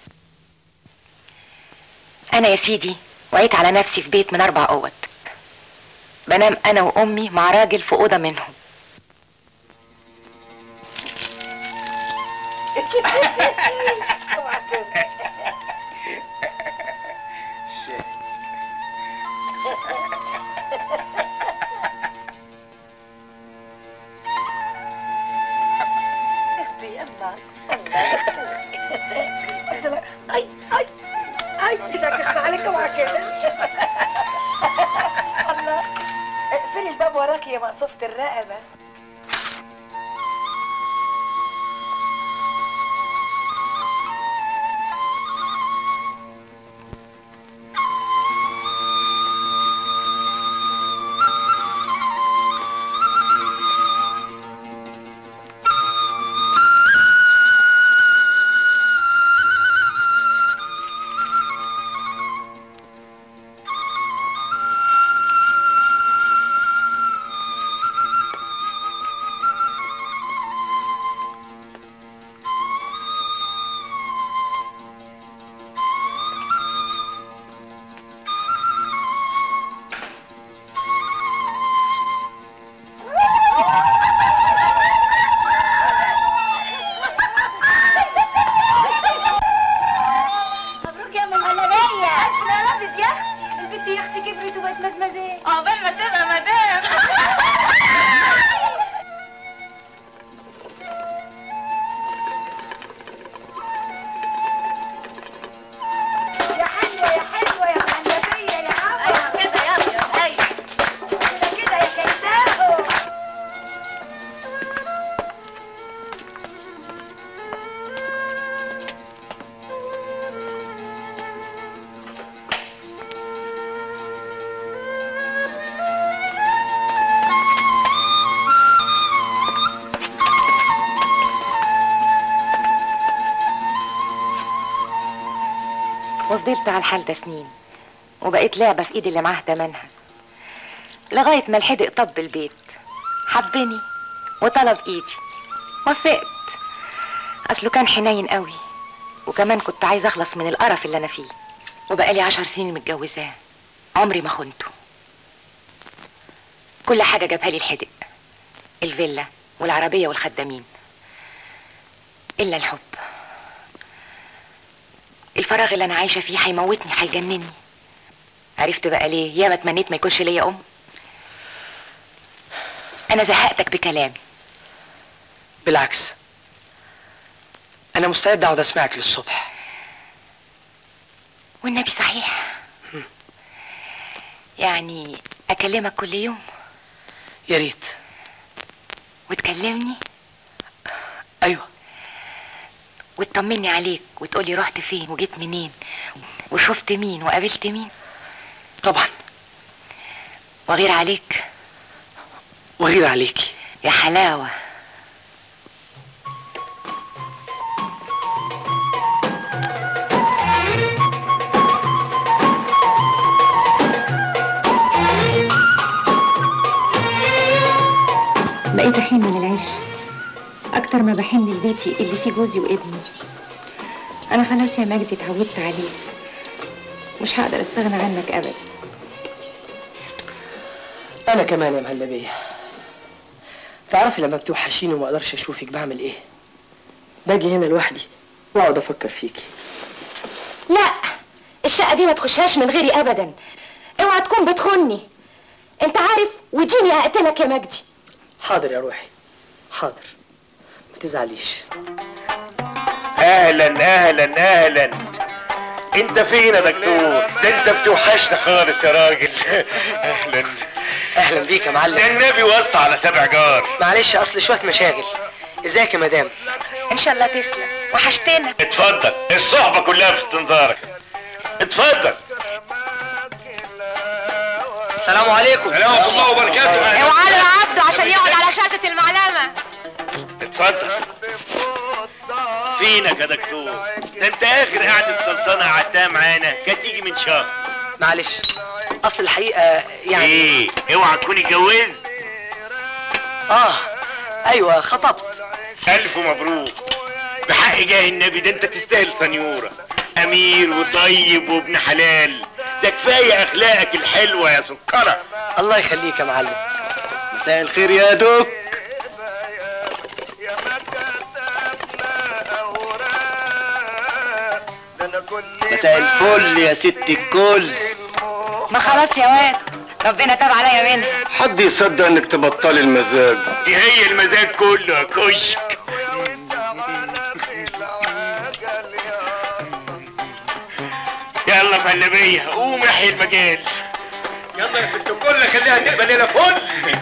T: انا يا سيدي وعيت على نفسي في بيت من اربع اوض بنام انا وامي مع راجل في اوضه منهم
N: اي اي اي كده كده عليك اوعى كده الله اقفلي الباب وراكي يا مقصوفة الرقبة
U: مبروك يا ام الغلابيه انا رابط يا اختي البنت يا اختي كبرت وبقت مدمزيه عقبال ما تبقى مدام
N: يا حلوة يا حلوة يا مهلبية يا عمر كده يلا يا كده كده يا كيساهو
T: وفضلت على الحال ده سنين وبقيت لعبة في ايدي اللي معاها تمنها لغاية ما الحدق طب البيت حبني وطلب ايدي وافقت اصله كان حنين قوي وكمان كنت عايزة اخلص من القرف اللي انا فيه وبقالي عشر سنين متجوزاه عمري ما خنته كل حاجة جابها لي الحدق الفيلا والعربية والخدامين إلا الحب الفراغ اللي أنا عايشة فيه هيموتني هيجنني عرفت بقى ليه ياما تمنيت ما يكونش ليا أم أنا زهقتك بكلامي
C: بالعكس انا مستعد اقعد اسمعك للصبح
T: والنبي صحيح يعني أكلمك كل يوم
C: يا ريت
T: وتكلمني
C: ايوه
T: وتطمني عليك وتقولي رحت فين وجيت منين وشفت مين وقابلت مين
C: طبعا
T: وغير عليك
C: وغير عليكي
T: يا حلاوة
G: بقيت أحين من العيش أكتر ما بحن لبيتي اللي فيه جوزي وابني أنا خلاص يا مجدي اتعودت عليك مش هقدر استغنى عنك أبدا
C: انا كمان يا مهلبيه تعرفي لما بتوحشيني وما اقدرش اشوفك بعمل ايه باجي هنا لوحدي واقعد افكر فيكي
T: لا الشقة دي ما تخشهاش من غيري أبدا
U: اوعى تكون بتخني انت عارف وجيني هقتلك يا مجدي
C: حاضر يا روحي حاضر ما تزعليش
E: اهلا اهلا اهلا انت فين يا دكتور ده انت بتوحشنا خالص يا راجل اهلا
C: اهلا بيك يا معلم
E: ده النبي وصى على سبع جار
C: معلش اصل شويه مشاغل ازيك يا مدام
T: ان شاء الله تسلم وحشتنا
E: اتفضل الصحبه كلها في استنظارك اتفضل
C: السلام عليكم
E: السلام ورحمه الله وبركاته
T: اوعى له يا عبده عشان يقعد على شهادة المعلمة
E: اتفضل فينك يا دكتور ده انت اخر قعده سلطنه قعدتها معانا كانت تيجي من شهر
C: معلش اصل الحقيقه يعني
E: ايه اوعى تكون اتجوزت
C: اه ايوه خطبت
E: الف مبروك بحق جاه النبي ده انت تستاهل سنيوره امير وطيب وابن حلال ده كفايه اخلاقك الحلوه يا سكره
C: الله يخليك يا معلم
B: مساء الخير يا دوك مساء الفل يا ست الكل
T: ما خلاص يا واد ربنا تاب عليا منها
B: حد يصدق انك تبطلي المزاج
E: دي هي المزاج كله يا كشك يلا فلبيه قوم احيي المجال
L: يلا يا ست الكل خليها تبقى ليله فل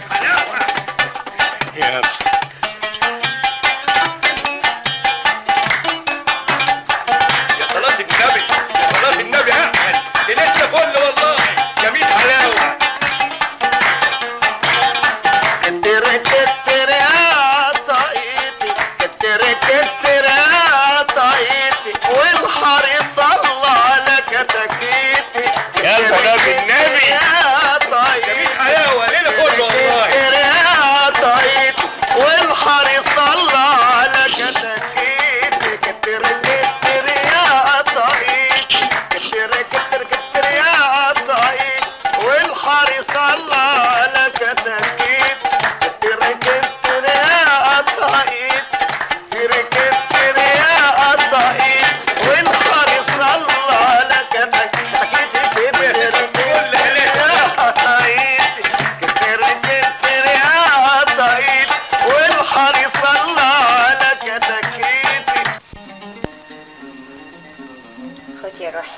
E: يلا
L: يا صلاة النبي يا صلاة النبي يا احمد ليله فل والله جميل حلاوه
B: كتر كتر يا طاقيتي كتر كتر يا طاقيتي والحريص الله لك تكيتي
E: يا صلاة النبي
B: يا طاقيتي
L: جميل حلاوه ليله فل والله
B: كتر يا طاقيتي والحريص الله لك تكيتي كتر كتر يا طاقيتي كتر كتر كتر يا طاقيتي والحريص الله لك تكيتي كتر كتر يا طاقيتي كتر كتر يا طاقيتي والحريص الله لك تكيتي كتر كتر يا طاقيتي كتر كتر يا طاقيتي والحريص الله لك تكيتي
T: خد يا روحي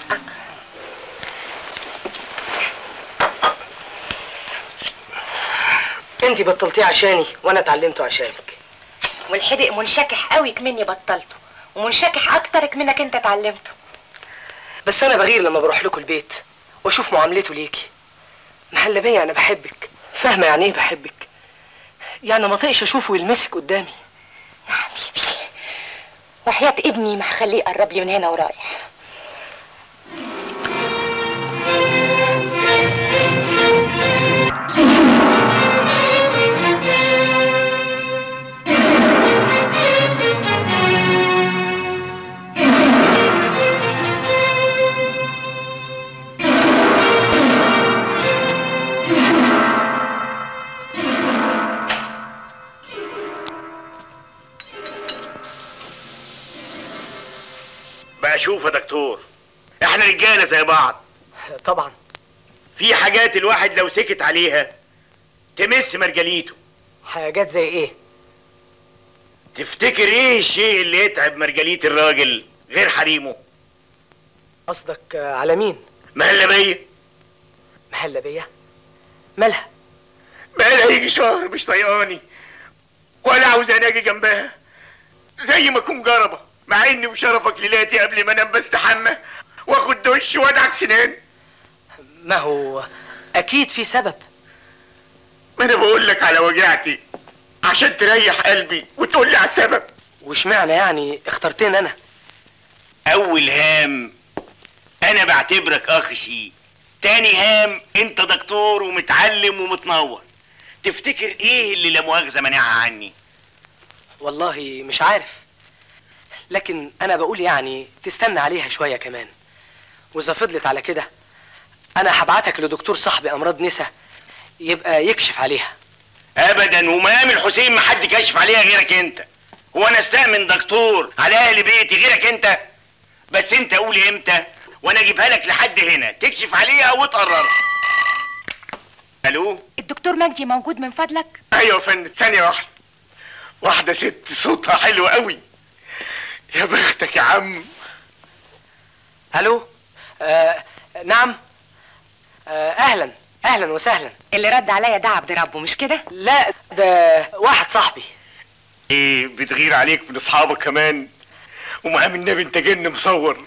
C: انت بطلتيه عشاني وانا اتعلمته عشانك
T: والحدق منشكح قوي كمني بطلته ومنشكح اكترك منك انت اتعلمته
C: بس انا بغير لما بروح لكم البيت واشوف معاملته ليكي محل بيا انا بحبك فاهمه يعني ايه بحبك يعني ما طقش اشوفه يلمسك قدامي
T: وحياة ابني ما هخليه يقرب لي من هنا ورايح
E: بقى شوف يا دكتور احنا رجاله زي بعض
C: طبعا
E: في حاجات الواحد لو سكت عليها تمس مرجليته
C: حاجات زي ايه
E: تفتكر ايه الشيء اللي يتعب مرجلية الراجل غير حريمه
C: قصدك آه، على مين
E: مهلبية
C: مهلبيه مالها
E: بقالها يجي شهر مش طيقاني ولا عاوزاني اجي جنبها زي ما اكون جربة مع اني بشرفك ليلاتي قبل ما انام بستحمى واخد دش وادعك سنان
C: ما هو اكيد في سبب
E: ما انا بقول لك على وجعتي عشان تريح قلبي وتقول لي على السبب
C: واشمعنى يعني اخترتني انا
E: اول هام انا بعتبرك اخ شي تاني هام انت دكتور ومتعلم ومتنور تفتكر ايه اللي لا مؤاخذه منعها عني
C: والله مش عارف لكن انا بقول يعني تستنى عليها شويه كمان واذا فضلت على كده انا هبعتك لدكتور صاحبي امراض نسا يبقى يكشف عليها
E: ابدا ومقام الحسين ما حد كشف عليها غيرك انت هو انا استأمن دكتور على اهل بيتي غيرك انت بس انت قول امتى وانا اجيبها لك لحد هنا تكشف عليها وتقررها الو
T: الدكتور مجدي موجود من فضلك
E: ايوه يا فندم ثانيه واحده واحده ست صوتها حلو قوي يا بختك يا عم
C: الو آه نعم آه اهلا اهلا وسهلا
T: اللي رد عليا ده عبد ربه مش كده
C: لا ده واحد صاحبي
E: ايه بتغير عليك من اصحابك كمان ومقام النبي انت جن مصور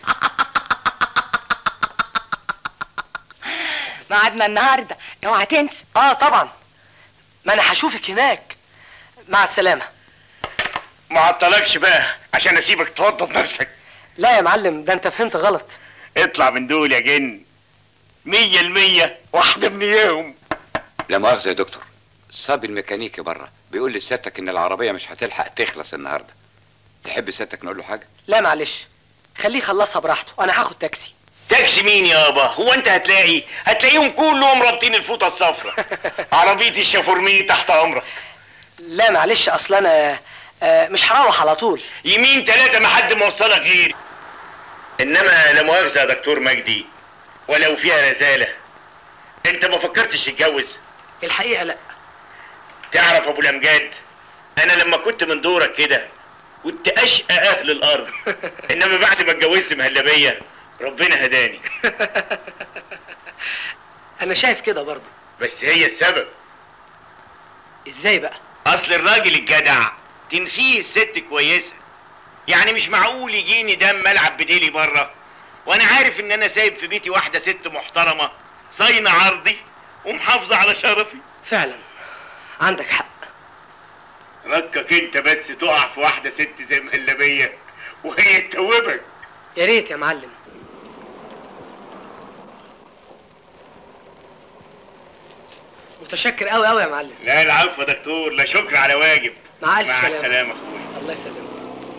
T: ميعادنا النهارده اوعى تنسى
C: اه طبعا ما انا هشوفك هناك مع السلامه
E: ما عطلكش بقى عشان اسيبك توضب نفسك
C: لا يا معلم ده انت فهمت غلط
E: اطلع من دول يا جن مية المية واحدة من اياهم
S: لا مؤاخذة يا دكتور صبي الميكانيكي بره بيقول لي سيادتك ان العربية مش هتلحق تخلص النهاردة تحب سيادتك نقول له حاجة؟
C: لا معلش خليه يخلصها براحته انا هاخد تاكسي
E: تاكسي مين يابا هو انت هتلاقي هتلاقيهم كلهم رابطين الفوطة الصفراء عربية الشافورمي تحت امرك
C: لا معلش اصل انا آه مش هروح على طول
E: يمين ثلاثة ما حد موصلك غيري انما لا مؤاخذة يا دكتور مجدي ولو فيها رزالة انت ما فكرتش تتجوز
C: الحقيقه لا
E: تعرف ابو الامجاد انا لما كنت من دورك كده كنت اشقى اهل الارض انما بعد ما اتجوزت مهلبيه ربنا هداني
C: انا شايف كده برضه
E: بس هي السبب
C: ازاي بقى
E: اصل الراجل الجدع تنفيه الست كويسه يعني مش معقول يجيني دم ملعب بديلي بره وانا عارف ان انا سايب في بيتي واحده ست محترمه صاينه عرضي ومحافظه على شرفي
C: فعلا عندك حق
E: ركك انت بس تقع في واحده ست زي مهلبيه وهي تتوبك
C: يا ريت يا معلم متشكر قوي قوي يا معلم
E: لا العفو يا دكتور لا شكر على واجب
C: مع الف
E: مع
C: سلامه
E: السلامه اخويا
C: الله يسلمك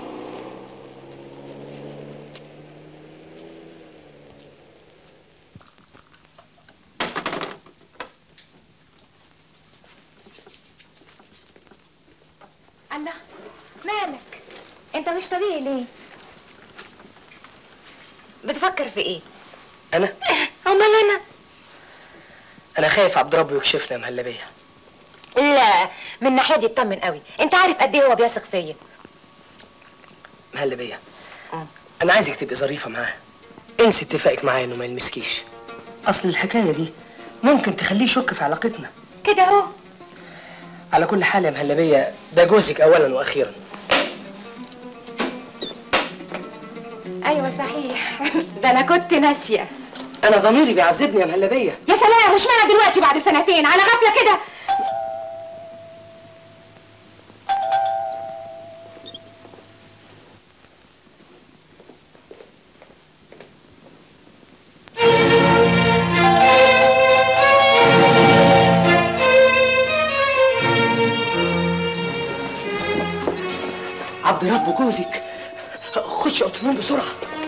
U: الله مالك انت مش طبيعي ليه
T: بتفكر في ايه
C: انا
T: امال انا
C: انا خايف عبد ربه يكشفنا يا مهلبيه
T: لا من ناحيه دي اطمن قوي انت عارف قد ايه هو بيثق فيا
C: مهلبيه انا عايزك تبقي ظريفه معاه انسي اتفاقك معاه انه ما يلمسكيش اصل الحكايه دي ممكن تخليه يشك في علاقتنا
T: كده اهو
C: على كل حال يا مهلبيه ده جوزك اولا واخيرا
U: ايوه صحيح ده انا كنت ناسيه
C: انا ضميري بيعذبني يا مهلبيه
U: يا سلام مش معنى دلوقتي بعد سنتين على غفله كده
C: عبد ربه جوزك خش اوضه النوم بسرعه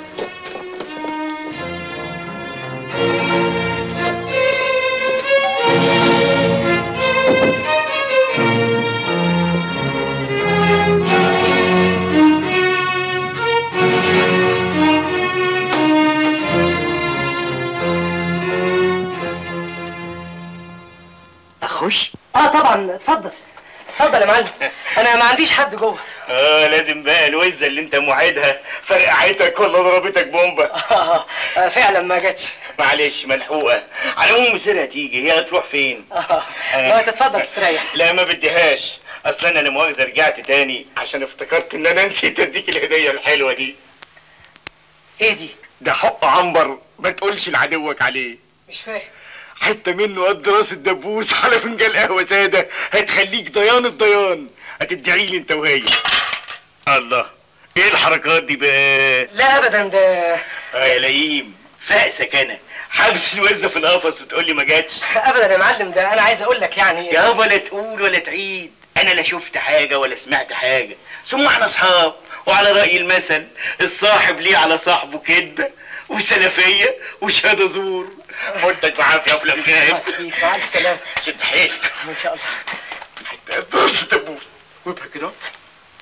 C: اخش اه طبعا اتفضل اتفضل يا معلم انا ما عنديش حد جوه
E: اه لازم بقى الوزه اللي انت موعدها فرقعتك ولا ضربتك بومبا
C: آه آه، فعلا ما جاتش
E: معلش ملحوقه على العموم مصيرها تيجي هي هتروح فين
C: آه، لا تتفضل تستريح
E: لا ما بديهاش اصل انا لا مؤاخذه رجعت تاني عشان افتكرت ان انا نسيت اديك الهديه الحلوه دي
C: ايه دي
E: ده حق عنبر ما تقولش لعدوك عليه
C: مش فاهم
E: حته منه قد راس الدبوس على فنجان قهوه ساده هتخليك ضيان الضيان هتدعي لي انت وهي الله ايه الحركات دي بقى
C: لا ابدا ده
E: اه يا لئيم فاقسك انا حابس الوزه في القفص وتقول لي ما جاتش
C: ابدا يا معلم ده انا عايز اقول لك يعني
E: يابا لا تقول ولا تعيد انا لا شفت حاجه ولا سمعت حاجه ثم احنا اصحاب وعلى راي المثل الصاحب ليه على صاحبه كدبه وسلفيه وشهاده زور مدك بعافيه يا ابو الامجاد
C: مع الف سلامه
E: شد حيلك
C: ان شاء الله
E: حته بص دبوس وابها كده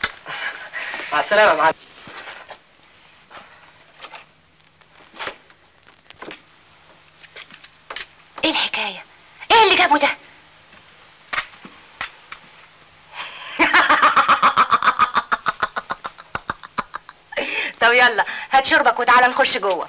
C: مع السلامه يا معلم
T: ايه الحكايه ايه اللي جابه ده طب يلا هات شربك وتعالى نخش جوه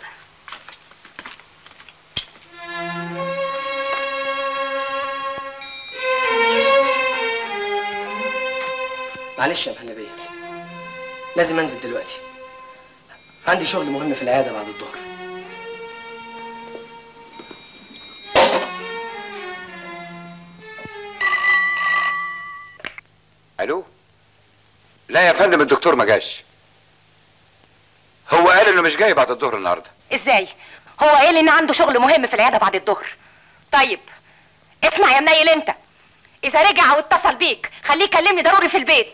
C: معلش يا مهنبية لازم انزل دلوقتي عندي شغل مهم في العيادة بعد الظهر
S: الو لا يا فندم الدكتور ما جاش هو قال انه مش جاي بعد الظهر النهارده
T: ازاي هو قال ان عنده شغل مهم في العياده بعد الظهر طيب اسمع يا منيل انت اذا رجع واتصل بيك خليه يكلمني ضروري في البيت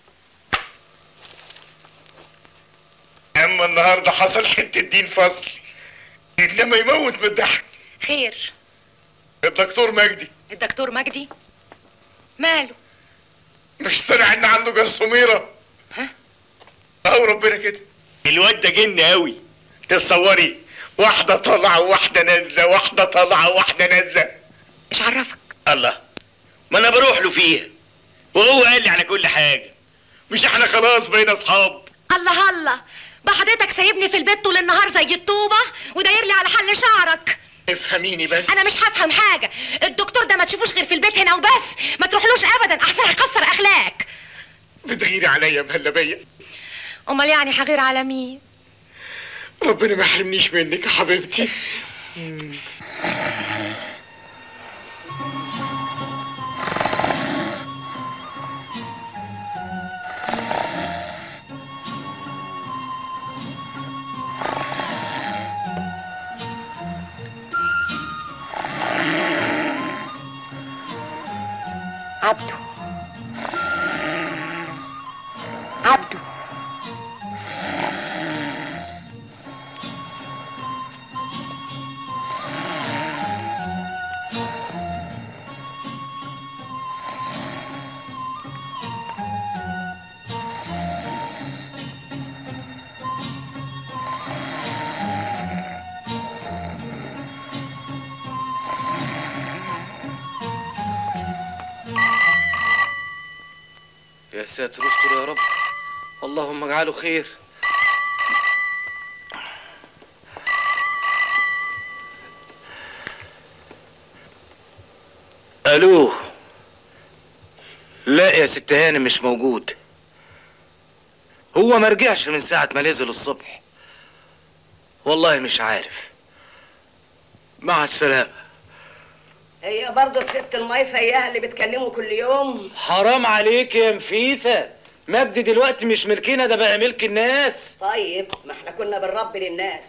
E: اما النهارده حصل حته دين فصل انما يموت من الضحك
T: خير
E: الدكتور مجدي
T: الدكتور مجدي ماله
E: مش طلع ان عنده جرثوميره ها اهو ربنا كده الواد ده جن قوي تصوري واحده طالعه وواحده نازله واحده طالعه وواحده نازله
T: ايش عرفك
E: الله ما انا بروح له فيها وهو قال لي على كل حاجه مش احنا خلاص بقينا اصحاب
T: الله الله بقى حضرتك سايبني في البيت طول النهار زي الطوبه وداير لي على حل شعرك
E: افهميني بس
T: انا مش هفهم حاجه الدكتور ده ما تشوفوش غير في البيت هنا وبس ما تروحلوش ابدا احسن هيكسر اخلاق
E: بتغيري عليا مهلبيه
T: امال يعني هغير على مين
E: ربنا ما يحرمنيش منك يا حبيبتي
T: عبده عبده
L: يا ساتر استر يا رب اللهم اجعله خير الو لا يا ست هاني مش موجود هو ما رجعش من ساعة ما نزل الصبح والله مش عارف مع السلامة
D: هي برضه الست الميسة اياها اللي بتكلمه كل يوم
L: حرام عليك يا نفيسة مجدي دلوقتي مش ملكنا ده بقى ملك الناس
D: طيب ما احنا كنا بنربي للناس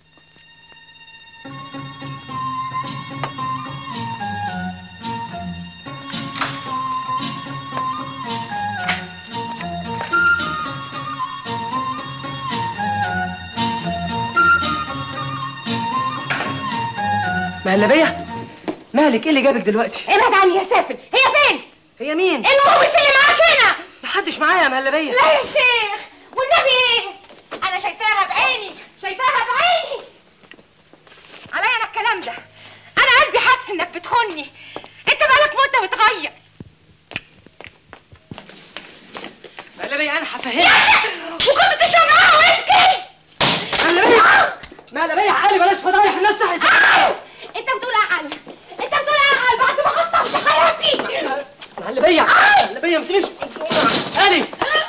C: مهلبية مالك ايه اللي جابك دلوقتي
T: ابعد عني يا سافل هي فين
C: هي مين
T: المومس اللي معاك هنا
C: محدش معايا يا مهلبية
T: لا يا شيخ والنبي ايه انا شايفاها بعيني شايفاها بعيني عليا انا الكلام ده انا قلبي حاسس انك بتخوني انت بقالك مده متغير
C: مهلبية انا هفهمك
T: وكنت تشرب معاها ويسكي
C: مهلبية مهلبية عقلي بلاش فضايح الناس صحي
T: انت بتقول عقل انت بتقول عقل بعد ما خطفت حياتي
C: مهلبية مهلبية ما تسيبيش قالي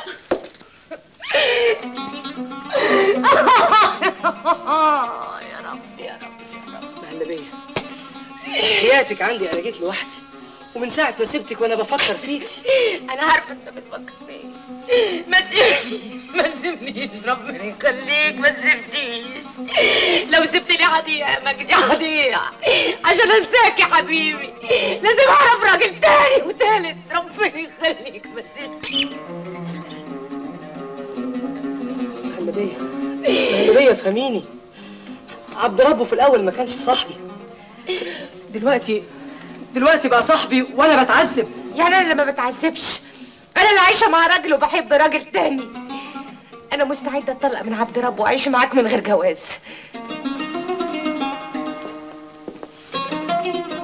T: يا رب يا رب
C: مهلبية حياتك عندي انا جيت لوحدي ومن ساعة ما سبتك وانا بفكر فيك
T: انا عارفه انت بتفكر فيا ما تسيبنيش ما تسيبنيش ربنا يخليك ما تسيبنيش لو سبتني هضيع يا مجدي هضيع عشان انساك يا حبيبي لازم اعرف راجل تاني وتالت ربنا يخليك ما تسيبنيش
C: مهلبية مهلبية فهميني عبد ربه في الاول ما كانش صاحبي دلوقتي دلوقتي بقى صاحبي وانا بتعذب
T: يعني انا اللي ما بتعذبش انا اللي عايشه مع راجل وبحب راجل تاني انا مستعده اتطلق من عبد رب واعيش معاك من غير جواز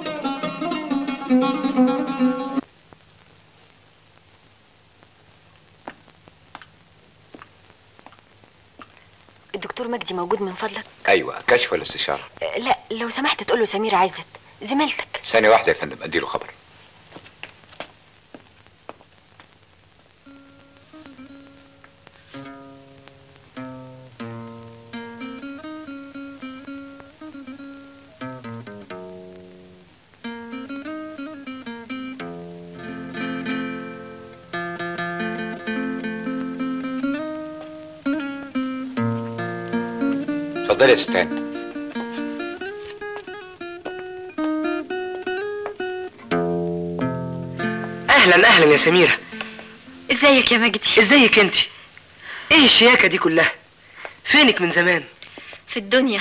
H: الدكتور مجدي موجود من فضلك
S: ايوه كشف ولا استشاره
H: آه، لا لو سمحت تقول له سميرة عزت زميلتك
S: ثانيه واحده يا فندم اديله خبر اتفضلي يا ستان
C: اهلا اهلا يا سميره
H: ازيك يا مجدي
C: ازيك انت ايه الشياكه دي كلها فينك من زمان
H: في الدنيا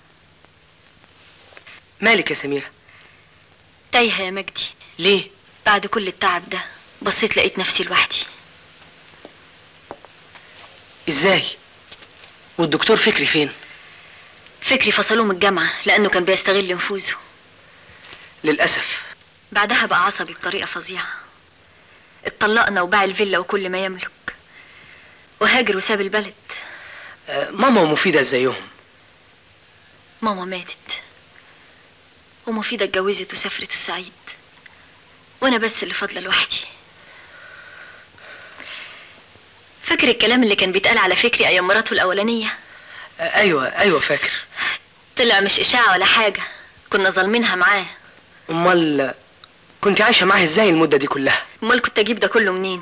C: مالك يا سميره
H: تايهة يا مجدي
C: ليه
H: بعد كل التعب ده بصيت لقيت نفسي لوحدي
C: ازاي والدكتور فكري فين
H: فكري فصلوه من الجامعة لأنه كان بيستغل نفوذه
C: للاسف
H: بعدها بقى عصبي بطريقة فظيعة اتطلقنا وباع الفيلا وكل ما يملك وهاجر وساب البلد
C: آه، ماما ومفيده ازيهم
H: ماما ماتت ومفيدة اتجوزت وسافرت الصعيد وانا بس اللي فاضلة لوحدي فاكر الكلام اللي كان بيتقال على فكري ايام مراته الاولانية
C: آه، ايوه ايوه فاكر
H: طلع مش اشاعة ولا حاجة كنا ظالمينها معاه
C: امال كنت عايشه معاه ازاي المده دي كلها
H: امال كنت اجيب ده كله منين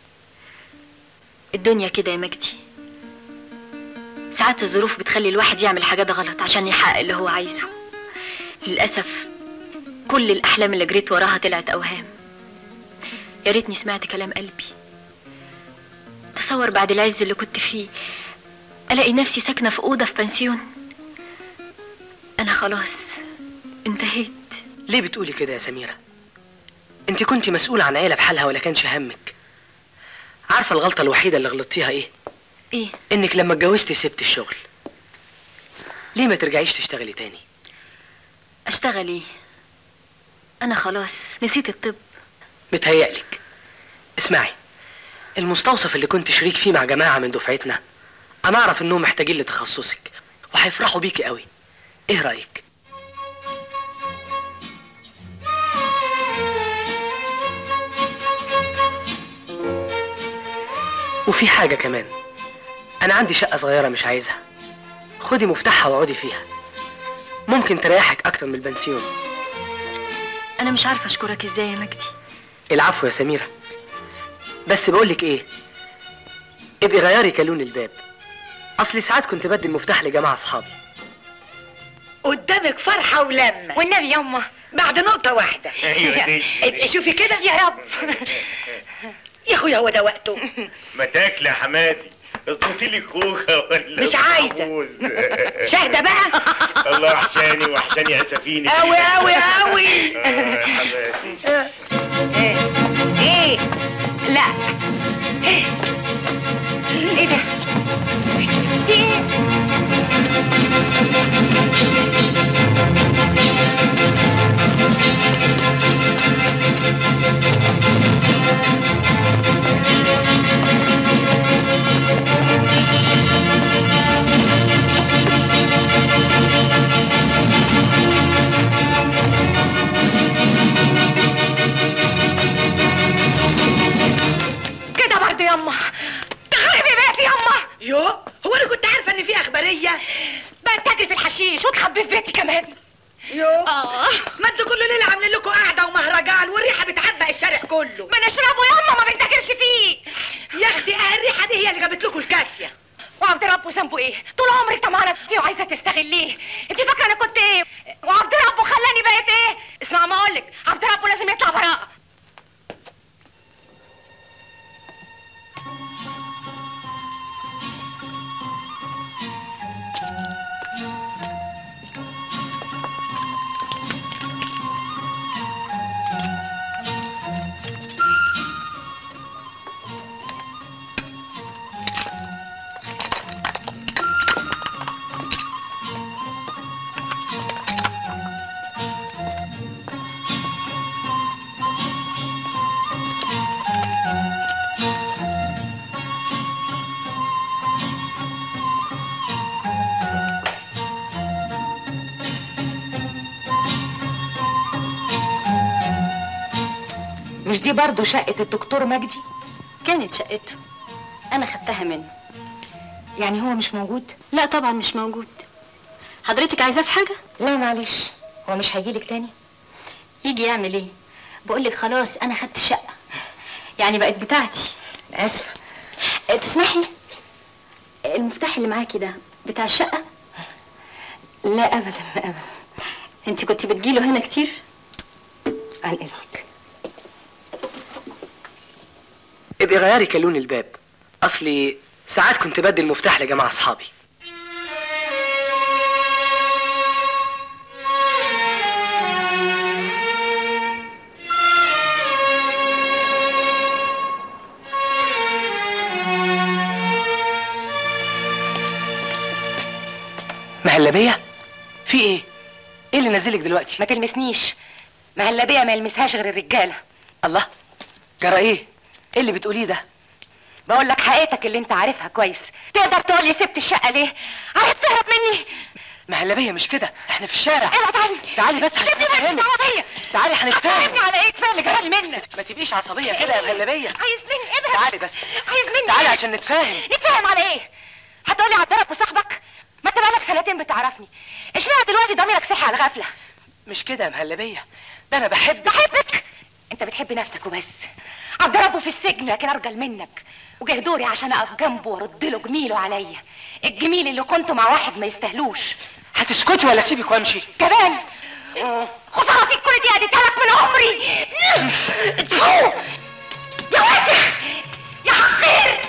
H: الدنيا كده يا مجدي ساعات الظروف بتخلي الواحد يعمل حاجات غلط عشان يحقق اللي هو عايزه للأسف كل الأحلام اللي جريت وراها طلعت أوهام يا ريتني سمعت كلام قلبي تصور بعد العز اللي كنت فيه ألاقي نفسي ساكنة في أوضة في بنسيون أنا خلاص انتهيت
C: ليه بتقولي كده يا سميره انت كنت مسؤوله عن عيله بحالها ولا كانش همك عارفه الغلطه الوحيده اللي غلطتيها ايه
H: إيه
C: انك لما اتجوزتي سبت الشغل ليه ما ترجعيش تشتغلي تاني
H: أشتغل إيه أنا خلاص نسيت الطب
C: متهيألك اسمعي المستوصف اللي كنت شريك فيه مع جماعة من دفعتنا أنا أعرف إنهم محتاجين لتخصصك وهيفرحوا بيكي قوي إيه رأيك؟ وفي حاجة كمان أنا عندي شقة صغيرة مش عايزها خدي مفتاحها واقعدي فيها ممكن تريحك أكتر من البنسيون
H: أنا مش عارفة أشكرك إزاي يا مجدي
C: العفو يا سميرة بس بقولك ايه ابقي غيري كالون الباب اصلي ساعات كنت بدي المفتاح لجماعة اصحابي
N: قدامك فرحة ولمة والنبي يما بعد نقطة واحدة
E: أيوة دي.
N: ابقي شوفي كده يا رب يا اخويا هو ده وقته
E: ما تاكل يا حماتي اظبطي لي خوخه ولا
N: مش عايزة.
E: محفوظ.
N: شاهدة بقى
E: الله وحشاني وحشاني اسفيني
N: أوي أوي أوي.
E: آه يا حماتي
N: ايه لا ايه ايه ده ايه كده برضه يما تخربي بيتي يما يو هو انا كنت عارفه ان في اخباريه بقى تجري في الحشيش وتخبي في بيتي كمان يو اه ما انتوا كل ليله عاملين لكم قعده ومهرجان والريحه بتعبق الشارع كله ما نشربه يما ما بنتاجرش فيه يا اختي اه الريحه دي هي اللي جابت لكم الكافيه وعبد ربه ذنبه ايه؟ طول عمرك طمعانه فيه وعايزه تستغليه، انت فاكره انا كنت ايه؟ وعبد ربه خلاني بقيت ايه؟ اسمع ما اقولك، عبد ربه لازم يطلع براءه،
T: مش دي برضو شقة الدكتور مجدي
J: كانت شقته انا خدتها منه
T: يعني هو مش موجود
J: لا طبعا مش موجود حضرتك عايزاه في حاجه
T: لا معلش هو مش هيجيلك تاني
J: يجي يعمل ايه بقول لك خلاص انا خدت الشقه يعني بقت بتاعتي
T: اسفه
J: أه، تسمحي المفتاح اللي معاكي ده بتاع الشقه
T: لا ابدا ابدا
J: انت كنت بتجيله هنا كتير
T: عن اذنك
C: ابقي غيري كلون الباب اصلي ساعات كنت بدي المفتاح لجماعه اصحابي مهلبيه في ايه ايه اللي نزلك دلوقتي
T: ما تلمسنيش مهلبيه ما يلمسهاش غير الرجاله
C: الله جرى ايه ايه اللي بتقوليه ده
T: بقول لك حقيقتك اللي انت عارفها كويس تقدر تقول لي سبت الشقه ليه عايز تهرب مني
C: مهلبيه مش كده احنا في الشارع
T: ابعد عني
C: تعالي بس
T: سيبني بس
C: هنفهمك.
T: عصبيه
C: تعالي هنتفاهم
T: هتفهمني على ايه كفايه اللي جرالي منك
C: ما تبقيش عصبيه كده يا مهلبيه
T: عايز مني ابعد
C: تعالي بس
T: عايز مني
C: تعالي
T: إيه؟
C: عشان نتفاهم
T: نتفاهم على ايه هتقولي عدلك وصاحبك ما انت بقالك سنتين بتعرفني اشمعنى دلوقتي ضميرك صحي على غفله
C: مش كده يا مهلبيه ده انا بحبك
T: بحبك انت بتحب نفسك وبس عبد ربه في السجن لكن ارجل منك وجه دوري عشان اقف جنبه وارد له جميله عليا الجميل اللي كنت مع واحد ما يستاهلوش
C: هتسكتي ولا اسيبك وامشي
T: كمان خسارة فيك كل دي اديتها لك من عمري تفو يا واسخ يا حقير